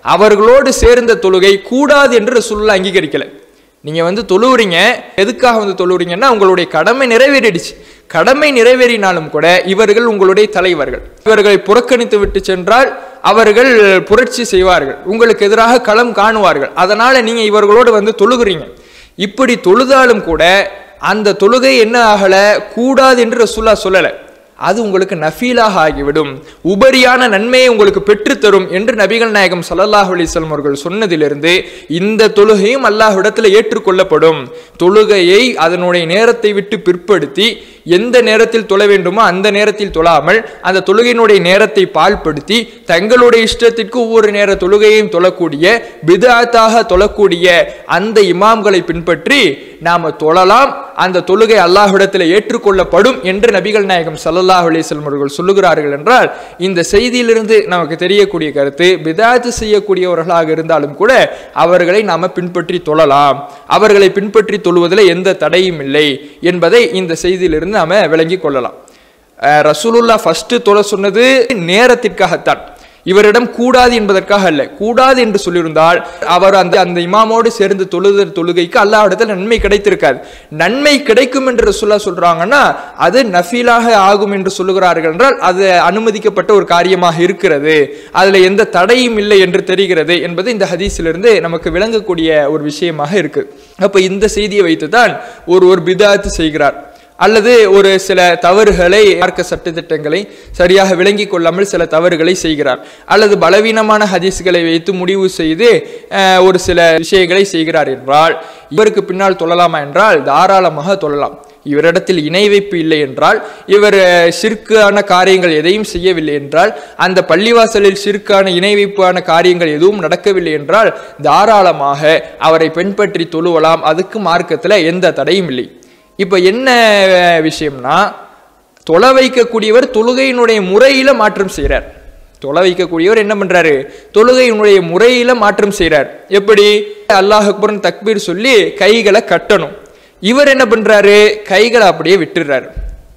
அவர்களோடு சேர்ந்த தொழுகை கூடாது என்று ரசூலுல்லாஹ் அங்கீகரிக்கல நீங்க வந்து தொழுவுறீங்க எதுக்காக வந்து தொழுவுறீங்கன்னா உங்களுடைய கடமை நிறைவேறிடுச்சு கடமை நிறைவேறினாலும் கூட இவர்கள் உங்களுடைய தலைவர்கள் இவர்களை புறக்கணித்து விட்டு சென்றால் அவர்கள் புரட்சி செய்வார்கள் உங்களுக்கு எதிராக களம் காணுவார்கள் அதனால நீங்க இவர்களோடு வந்து தொழுகிறீங்க இப்படி தொழுதாலும் கூட அந்த தொழுகை என்ன ஆகல கூடாது என்று ரசூல்லா சொல்லல அது உங்களுக்கு நஃபீலாக ஆகிவிடும் உபரியான நன்மையை உங்களுக்கு பெற்றுத்தரும் என்று நபிகள் நாயகம் ஸல்லல்லாஹு அலைஹி வஸல்லம் அவர்கள் சொன்னதிலிருந்து இந்த தொழுகையும் அல்லாஹ்விடத்தில் ஏற்றுக்கொள்ளப்படும் தொழுகையை அதனுடைய நேரத்தை விட்டு பிற்படுத்தி எந்த நேரத்தில் தொழ வேண்டுமோ அந்த நேரத்தில் தொழாமல் அந்த தொழுகையினுடைய நேரத்தை பால்படுத்தி தங்களுடைய இஷ்டத்திற்கு ஒவ்வொரு நேர தொழுகையையும் தொழக்கூடிய பிதாத்தாக தொழக்கூடிய அந்த இமாம்களை பின்பற்றி நாம தொழலாம் அந்த தொழுகை அல்லாஹ்விடத்தில் ஏற்றுக்கொள்ளப்படும் என்று நபிகள் நாயகம் ஸல்லல்லாஹு அலைஹி வஸல்லம் அவர்கள் சொல்லுகிறார்கள் என்றால் இந்த செய்தியிலிருந்து நமக்கு தெரியக்கூடிய கருத்து பிதாத்து செய்யக்கூடியவர்களாக இருந்தாலும் கூட அவர்களை நாம பின்பற்றி தொழலாம் அவர்களை பின்பற்றி தொழுவதில் எந்த தடையும் இல்லை என்பதை இந்த செய்தியிலிருந்து நாம விளங்கி கொள்ளலாம் அஹ் ரசூலுல்லா ஃபர்ஸ்ட் தொழ சொன்னது நேரத்திற்காகத்தான் இவரிடம் கூடாது என்பதற்காக அல்ல கூடாது என்று சொல்லியிருந்தால் அவர் அந்த அந்த இமாமோடு சேர்ந்து தொழுத தொழுகைக்கு அல்லாஹ்விடத்தில் நன்மை கிடைத்திருக்காது நன்மை கிடைக்கும் என்று ரசூல்லா சொல்றாங்கன்னா அது நஃபீலாக ஆகும் என்று சொல்லுகிறார்கள் என்றால் அது அனுமதிக்கப்பட்ட ஒரு காரியமாக இருக்கிறது அதுல எந்த தடையும் இல்லை என்று தெரிகிறது என்பது இந்த ஹதீஸிலிருந்து நமக்கு விளங்கக்கூடிய ஒரு விஷயமாக இருக்கு அப்ப இந்த செய்தியை வைத்துதான் ஒரு ஒரு பிதாத்து செய்கிறார் அல்லது ஒரு சில தவறுகளை மார்க்க சட்டத்திட்டங்களை சரியாக விளங்கிக் கொள்ளாமல் சில தவறுகளை செய்கிறார் அல்லது பலவீனமான ஹதீஸ்களை வைத்து முடிவு செய்து அஹ், ஒரு சில விஷயங்களை செய்கிறார் என்றால் இவருக்கு பின்னால் தொழலாமா என்றால் தாராளமாக தொழலாம் இவரிடத்தில் இணை வைப்பு இல்லை என்றால் இவர் அஹ், ஷிர்க்கான காரியங்கள் எதையும் செய்யவில்லை என்றால் அந்த பள்ளிவாசலில் ஷிர்க்கான இணை வைப்பான காரியங்கள் எதுவும் நடக்கவில்லை என்றால் தாராளமாக அவரை பின்பற்றி தொழுவலாம் அதுக்கு மார்க்கத்தில் எந்த தடையும் இல்லை இப்போ என்ன அஹ், விஷயம்னா தொலை வைக்கக்கூடியவர் தொழுகையினுடைய முறையில மாற்றம் செய்கிறார் தொலை வைக்கக்கூடியவர் என்ன பண்றாரு தொழுகையினுடைய முறையில மாற்றம் செய்கிறார் எப்படி அல்லாஹ் அக்பர்னு தக்பீர் சொல்லி கைகளை கட்டணும் இவர் என்ன பண்றாரு கைகளை அப்படியே விட்டுறாரு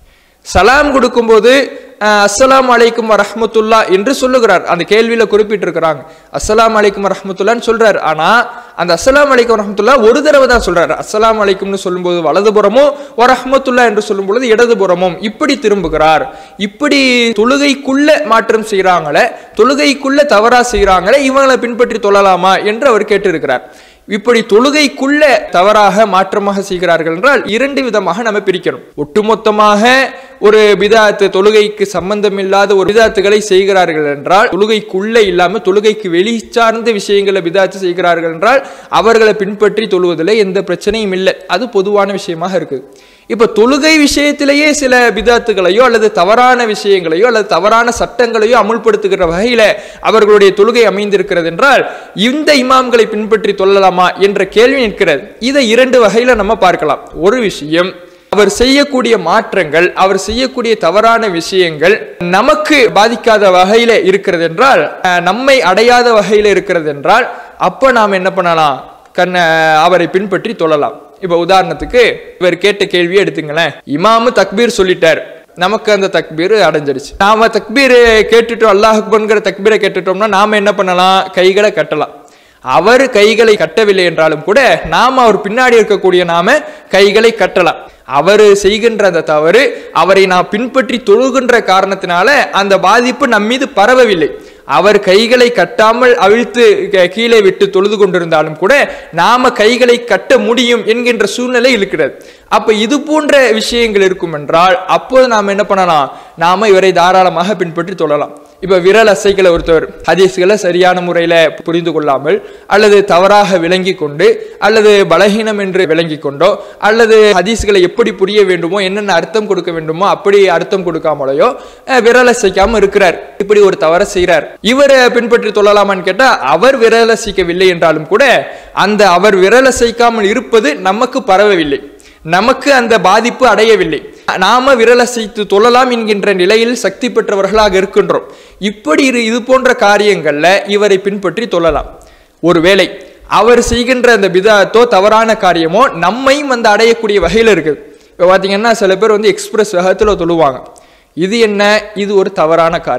சலாம் கொடுக்கும்போது அஹ், அஸ்ஸலாமு அலைக்கும் வரஹ்மத்துல்லா என்று சொல்லுகிறார் அந்த கேள்வியில குறிப்பிட்டிருக்கிறாங்க அஸ்ஸலாமு அலைக்கும் வரஹ்மத்துல்லான்னு சொல்றாரு ஆனா அந்த அஸ்ஸலாமு அலைக்கும் வரஹ்மத்துல்லா ஒரு தடவை தான் சொல்றாரு அஸ்ஸலாமு அலைக்கும்னு சொல்லும்போது வலதுபுறமும் வரஹ்மத்துல்லா என்று சொல்லும் பொழுது இடதுபுறமும் இப்படி திரும்புகிறார் இப்படி தொழுகைக்குள்ள மாற்றம் செய்றாங்களே தொழுகைக்குள்ள தவறா செய்றாங்களே இவங்களை பின்பற்றி தொழலாமா என்று அவர் கேட்டிருக்கிறார் இப்படி தொழுகைக்குள்ள தவறாக மாற்றமாக செய்கிறார்கள் என்றால் இரண்டு விதமாக நம்ம பிரிக்கணும் ஒட்டுமொத்தமாக ஒரு பிதாத்து தொழுகைக்கு சம்பந்தம் இல்லாத ஒரு பிதாத்துகளை செய்கிறார்கள் என்றால் தொழுகைக்குள்ள இல்லாம தொழுகைக்கு வெளி சார்ந்த விஷயங்களை பிதாத்து செய்கிறார்கள் என்றால் அவர்களை பின்பற்றி தொழுவதில் எந்த பிரச்சனையும் இல்லை அது பொதுவான விஷயமாக இருக்கு இப்ப தொழுகை விஷயத்திலேயே சில பிதாத்துகளையோ அல்லது தவறான விஷயங்களையோ அல்லது தவறான சட்டங்களையோ அமுல்படுத்துகிற வகையில அவர்களுடைய தொழுகை அமைந்திருக்கிறது என்றால் இந்த இமாம்களை பின்பற்றி தொழலாமா என்ற கேள்வி நிற்கிறது இதை இரண்டு வகையில நம்ம பார்க்கலாம் ஒரு விஷயம் அவர் செய்யக்கூடிய மாற்றங்கள் அவர் செய்யக்கூடிய தவறான விஷயங்கள் நமக்கு பாதிக்காத வகையில இருக்கிறது என்றால் அஹ், நம்மை அடையாத வகையில இருக்கிறது என்றால் அப்ப நாம் என்ன பண்ணலாம் கண்ண அவரை பின்பற்றி தொழலாம் இப்ப உதாரணத்துக்கு இவர் கேட்ட கேள்வியை எடுத்துங்களேன் இமாமு தக்பீர் சொல்லிட்டார் நமக்கு அந்த தக்பீர் அடைஞ்சிருச்சு நாம தக்பீர் கேட்டுட்டோம் அல்லாஹ் அக்பர்ங்கிற தக்பீரை கேட்டுட்டோம்னா நாம என்ன பண்ணலாம் கைகளை கட்டலாம் அவர் கைகளை கட்டவில்லை என்றாலும் கூட நாம அவர் பின்னாடி இருக்கக்கூடிய நாம கைகளை கட்டலாம் அவர் செய்கின்ற அந்த தவறு அவரை நாம் பின்பற்றி தொழுகின்ற காரணத்தினால அந்த பாதிப்பு நம் மீது பரவவில்லை அவர் கைகளை கட்டாமல் அவிழ்த்து க- கீழே விட்டு தொழுது கொண்டிருந்தாலும் கூட நாம கைகளை கட்ட முடியும் என்கின்ற சூழ்நிலை இருக்கிறது அப்ப இது போன்ற விஷயங்கள் இருக்கும் என்றால் அப்போது நாம் என்ன பண்ணலாம் நாம இவரை தாராளமாக பின்பற்றி தொழலாம் இப்ப விரல் அசைகளை ஒருத்தவர் ஹதீஸ்களை சரியான முறையில புரிந்து கொள்ளாமல் அல்லது தவறாக விளங்கி கொண்டு அல்லது பலகீனம் என்று விளங்கி கொண்டோ அல்லது ஹதீஸ்களை எப்படி புரிய வேண்டுமோ என்னென்ன அர்த்தம் கொடுக்க வேண்டுமோ அப்படி அர்த்தம் கொடுக்காமலையோ அஹ், விரல் அசைக்காம இருக்கிறார் இப்படி ஒரு தவறை செய்கிறார் இவரை பின்பற்றி தொழலாமான்னு கேட்டா அவர் விரல் அசைக்கவில்லை என்றாலும் கூட அந்த அவர் விரல் அசைக்காமல் இருப்பது நமக்கு பரவவில்லை நமக்கு அந்த பாதிப்பு அடையவில்லை நாம விரலசைத்து தொழலாம் என்கின்ற நிலையில் சக்தி பெற்றவர்களாக இருக்கின்றோம் இப்படி இரு- இது போன்ற காரியங்கள்ல இவரை பின்பற்றி தொழலாம் ஒருவேளை அவர் செய்கின்ற அந்த பிதாத்தோ தவறான காரியமோ நம்மையும் வந்து அடையக்கூடிய வகையில் இருக்குது இப்போ பார்த்தீங்கன்னா சில பேர் வந்து எக்ஸ்பிரஸ் வேகத்தில் தொழுவாங்க இது என்ன இது ஒரு தவறான காரியம்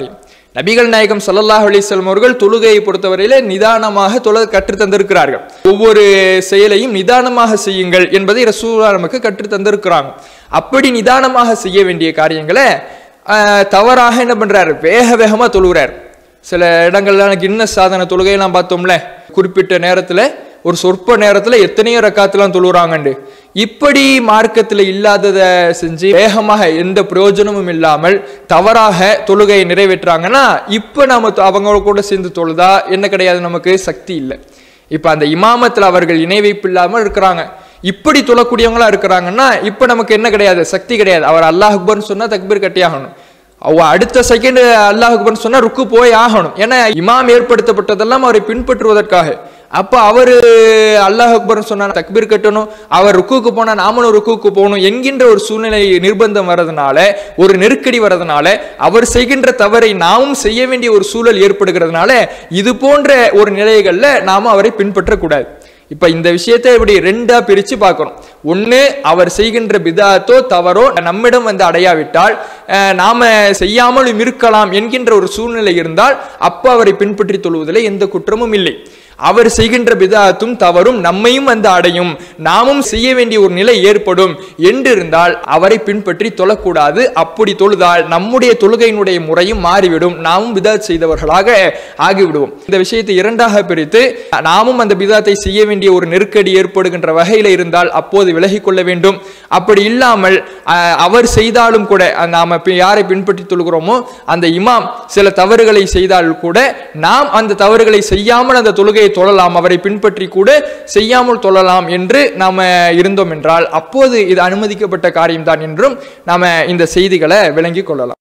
நபிகள் நாயகம் ஸல்லல்லாஹு அலைஹி வஸல்லம் அவர்கள் தொழுகையை பொறுத்தவரையில நிதானமாக தொழ கற்றுத் தந்திருக்கிறார்கள் ஒவ்வொரு செயலையும் நிதானமாக செய்யுங்கள் என்பதை ரசூலா நமக்கு கற்றுத் தந்திருக்கிறாங்க அப்படி நிதானமாக செய்ய வேண்டிய காரியங்களை ஆஹ், தவறாக என்ன பண்றாரு வேக வேகமா தொழுகிறார் சில இடங்கள்ல கின்னஸ் சாதன தொழுகையெல்லாம் பார்த்தோம்ல குறிப்பிட்ட நேரத்துல ஒரு சொற்ப நேரத்துல எத்தனையோ ரக்காத்துலாம் தொழுகிறாங்கண்டு இப்படி மார்க்கத்துல இல்லாததை செஞ்சு வேகமாக எந்த பிரயோஜனமும் இல்லாமல் தவறாக தொழுகையை நிறைவேற்றுறாங்கன்னா இப்ப நாம தொ- அவங்க கூட சேர்ந்து தொழுதா என்ன கிடையாது நமக்கு சக்தி இல்லை இப்ப அந்த இமாமத்துல அவர்கள் இணை வைப்பு இல்லாமல் இருக்கிறாங்க இப்படி தொழக்கூடியவங்களா இருக்கிறாங்கன்னா இப்ப நமக்கு என்ன கிடையாது சக்தி கிடையாது அவர் அல்லாஹ் அக்பர்னு சொன்னா தக்பீர் கட்டி ஆகணும் அவ அடுத்த செகண்ட் அல்லாஹ் அக்பர்னு சொன்னா ருக்கு போய் ஆகணும் ஏன்னா இமாம் ஏற்படுத்தப்பட்டதெல்லாம் அவரை பின்பற்றுவதற்காக அப்ப அவரு அல்லாஹ் அக்பர்னு சொன்னா தக்பீர் கட்டணும் அவர் ருக்குக்கு போனா நாமளும் ருக்குக்கு போகணும் என்கின்ற ஒரு சூழ்நிலை நிர்பந்தம் வர்றதுனால ஒரு நெருக்கடி வர்றதுனால அவர் செய்கின்ற தவறை நாமும் செய்ய வேண்டிய ஒரு சூழல் ஏற்படுகிறதுனால இது போன்ற ஒரு நிலைகள்ல நாம அவரை பின்பற்றக்கூடாது இப்ப இந்த விஷயத்தை இப்படி ரெண்டா பிரிச்சு பார்க்கணும் ஒண்ணு அவர் செய்கின்ற பிதாத்தோ தவறோ நம்மிடம் வந்து அடையாவிட்டால் அஹ், நாம செய்யாமலும் இருக்கலாம் என்கின்ற ஒரு சூழ்நிலை இருந்தால் அப்ப அவரை பின்பற்றி தொழுவதில் எந்த குற்றமும் இல்லை அவர் செய்கின்ற பிதாத்தும் தவறும் நம்மையும் வந்து அடையும் நாமும் செய்ய வேண்டிய ஒரு நிலை ஏற்படும் என்று இருந்தால் அவரை பின்பற்றி தொழக்கூடாது அப்படி தொழுதால் நம்முடைய தொழுகையினுடைய முறையும் மாறிவிடும் நாமும் பிதாத் செய்தவர்களாக ஆகிவிடுவோம் இந்த விஷயத்தை இரண்டாக பிரித்து நாமும் அந்த பிதாத்தை செய்ய வேண்டிய ஒரு நெருக்கடி ஏற்படுகின்ற வகையில இருந்தால் அப்போது விலகிக் கொள்ள வேண்டும் அப்படி இல்லாமல் அஹ், அவர் செய்தாலும் கூட அந்த நாம பி- யாரை பின்பற்றி தொழுகிறோமோ அந்த இமாம் சில தவறுகளை செய்தால் கூட நாம் அந்த தவறுகளை செய்யாமல் அந்த தொழுகையை தொழலாம் அவரை பின்பற்றி கூட செய்யாமல் தொழலாம் என்று நாம இருந்தோம் என்றால் அப்போது இது அனுமதிக்கப்பட்ட காரியம்தான் என்றும் நாம இந்த செய்திகளை விளங்கிக் கொள்ளலாம்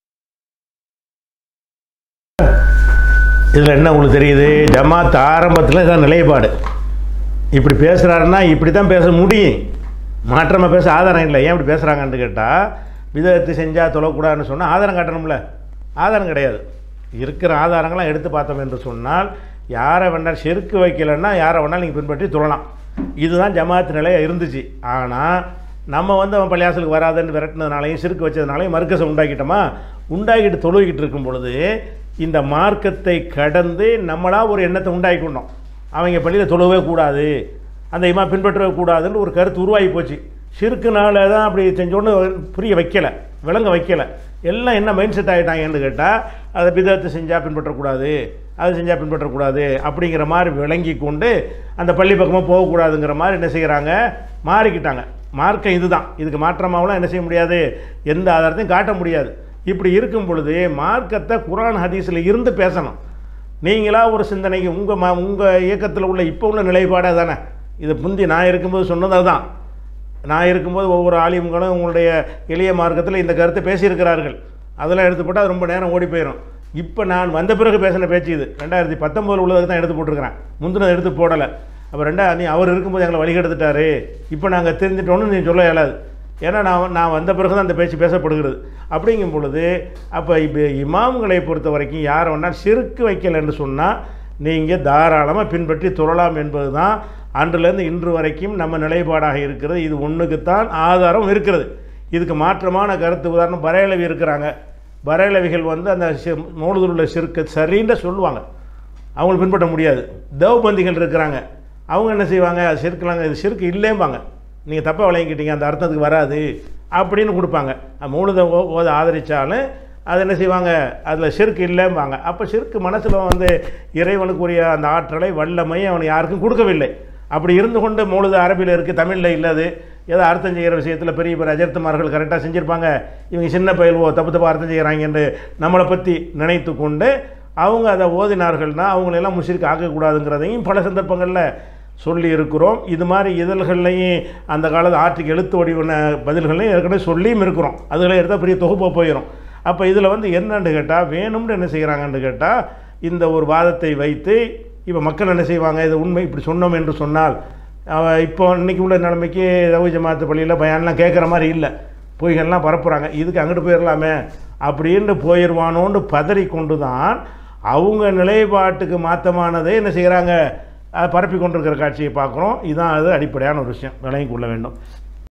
இதில் என்ன உங்களுக்கு தெரியுது ஜமாத் ஆரம்பத்தில் இதான் நிலைப்பாடு இப்படி பேசுகிறாருன்னா இப்படி தான் பேச முடியும் மாற்றமாக பேச ஆதாரம் இல்லை ஏன் இப்படி பேசுகிறாங்கன்னு கேட்டால் விதத்தை செஞ்சால் தொழக்கூடாதுன்னு சொன்னால் ஆதாரம் காட்டணும்ல ஆதாரம் கிடையாது இருக்கிற ஆதாரங்கள்லாம் எடுத்து பார்த்தோம் என்று சொன்னால் யாரை வேணாலும் செருக்கு வைக்கலைன்னா யாரை வேணாலும் நீங்கள் பின்பற்றி தொழலாம் இதுதான் ஜமாத் நிலையாக இருந்துச்சு ஆனால் நம்ம வந்து அவன் பள்ளியாசலுக்கு வராதுன்னு விரட்டினதுனாலையும் சிறுக்கு வச்சதுனாலையும் மறுக்கசை உண்டாக்கிட்டோமா உண்டாக்கிட்டு தொழுகிட்டு இருக்கும் பொழுது இந்த மார்க்கத்தை கடந்து நம்மளா ஒரு எண்ணத்தை உண்டாக்கிக்கொண்டோம் அவங்க பள்ளியில் தொழவே கூடாது அந்த இமா பின்பற்றவே கூடாதுன்னு ஒரு கருத்து உருவாகி போச்சு சிறுக்குனால தான் அப்படி செஞ்சோன்னு புரிய வைக்கலை விளங்க வைக்கலை எல்லாம் என்ன மைண்ட் செட் ஆகிட்டாங்கன்னு கேட்டால் அதை பிதத்தை செஞ்சால் பின்பற்றக்கூடாது அது செஞ்சால் பின்பற்றக்கூடாது அப்படிங்கிற மாதிரி விளங்கி கொண்டு அந்த பள்ளி பக்கமாக போகக்கூடாதுங்கிற மாதிரி என்ன செய்கிறாங்க மாறிக்கிட்டாங்க மார்க்கம் இதுதான் இதுக்கு மாற்றமாகலாம் என்ன செய்ய முடியாது எந்த ஆதாரத்தையும் காட்ட முடியாது இப்படி இருக்கும் பொழுது மார்க்கத்தை குரான் ஹதீஸில் இருந்து பேசணும் நீங்களா ஒரு சிந்தனைக்கு உங்கள் ம உங்கள் இயக்கத்தில் உள்ள இப்போ உள்ள நிலைப்பாடாக தானே இது முந்தி நான் இருக்கும்போது சொன்னது அதுதான் நான் இருக்கும்போது ஒவ்வொரு ஆலிம்களும் உங்களுடைய எளிய மார்க்கத்தில் இந்த கருத்தை பேசியிருக்கிறார்கள் அதெல்லாம் எடுத்து போட்டால் அது ரொம்ப நேரம் ஓடி போயிடும் இப்போ நான் வந்த பிறகு பேசின பேச்சு இது ரெண்டாயிரத்தி பத்தொம்போதில் உள்ளதுக்கு தான் எடுத்து போட்டிருக்கிறேன் முந்தினதை எடுத்து போடலை அப்போ ரெண்டா நீ அவர் இருக்கும்போது எங்களை வழிகெடுத்துட்டாரு இப்போ நாங்கள் தெரிஞ்சிட்டோன்னு நீ சொல்ல இயலாது ஏன்னா நான் நான் வந்த பிறகு தான் அந்த பேச்சு பேசப்படுகிறது அப்படிங்கும் பொழுது அப்போ இப்போ இமாம்களை பொறுத்த வரைக்கும் யாரை வேணால் சிறுக்கு வைக்கலைன்னு சொன்னால் நீங்கள் தாராளமாக பின்பற்றி தொழலாம் என்பது தான் அன்றிலிருந்து இன்று வரைக்கும் நம்ம நிலைப்பாடாக இருக்கிறது இது ஒன்றுக்குத்தான் ஆதாரம் இருக்கிறது இதுக்கு மாற்றமான கருத்து உதாரணம் பரையளவி இருக்கிறாங்க பரையளவிகள் வந்து அந்த மூலதூர் உள்ள சிறுக்கு சரின்னு சொல்லுவாங்க அவங்களை பின்பற்ற முடியாது தேவபந்திகள் இருக்கிறாங்க அவங்க என்ன செய்வாங்க அது சிறுக்கலாங்க இது சிறுக்கு இல்லேம்பாங்க நீங்கள் தப்பாக விளங்கிக்கிட்டீங்க அந்த அர்த்தத்துக்கு வராது அப்படின்னு கொடுப்பாங்க மூலத ஓத ஆதரித்தாலும் அது என்ன செய்வாங்க அதில் சிறுக்கு இல்லைம்பாங்க அப்போ சிறுக்கு மனசில் வந்து இறைவனுக்குரிய அந்த ஆற்றலை வல்லமை அவனுக்கு யாருக்கும் கொடுக்கவில்லை அப்படி இருந்து கொண்டு மூலத அரபியில் இருக்குது தமிழில் இல்லாது ஏதோ அர்த்தம் செய்கிற விஷயத்தில் பெரிய பெரிய அஜர்த்தமார்கள் கரெக்டாக செஞ்சுருப்பாங்க இவங்க சின்ன பயல்வோ தப்பு தப்பு அர்த்தம் செய்கிறாங்கன்னு நம்மளை பற்றி நினைத்து கொண்டு அவங்க அதை ஓதினார்கள்னா அவங்களெல்லாம் முஷிருக்கு ஆக்கக்கூடாதுங்கிறதையும் பல சந்தர்ப்பங்களில் சொல்லி இருக்கிறோம் இது மாதிரி இதழ்கள்லையும் அந்த காலத்து ஆற்றுக்கு எழுத்து வடிவன பதில்களையும் ஏற்கனவே சொல்லியும் இருக்கிறோம் அதில் எடுத்தால் பெரிய தொகுப்பாக போயிடும் அப்போ இதில் வந்து என்னன்னு கேட்டால் வேணும்னு என்ன செய்கிறாங்கன்னு கேட்டால் இந்த ஒரு வாதத்தை வைத்து இப்போ மக்கள் என்ன செய்வாங்க இது உண்மை இப்படி சொன்னோம் என்று சொன்னால் அவ- இப்போ இன்னைக்கு உள்ள நிலைமைக்கு ரவி ஜமாத்து பள்ளியில் பயான்லாம் கேட்குற மாதிரி இல்லை பொய்கள்லாம் பரப்புகிறாங்க இதுக்கு அங்கிட்டு போயிடலாமே அப்படின்னு போயிடுவானோன்னு பதறி கொண்டு தான் அவங்க நிலைப்பாட்டுக்கு மாற்றமானதை என்ன செய்கிறாங்க பரப்பி கொண்டிருக்கிற காட்சியை பார்க்குறோம் இதுதான் அது அடிப்படையான ஒரு விஷயம் விளங்கிக் கொள்ள வேண்டும்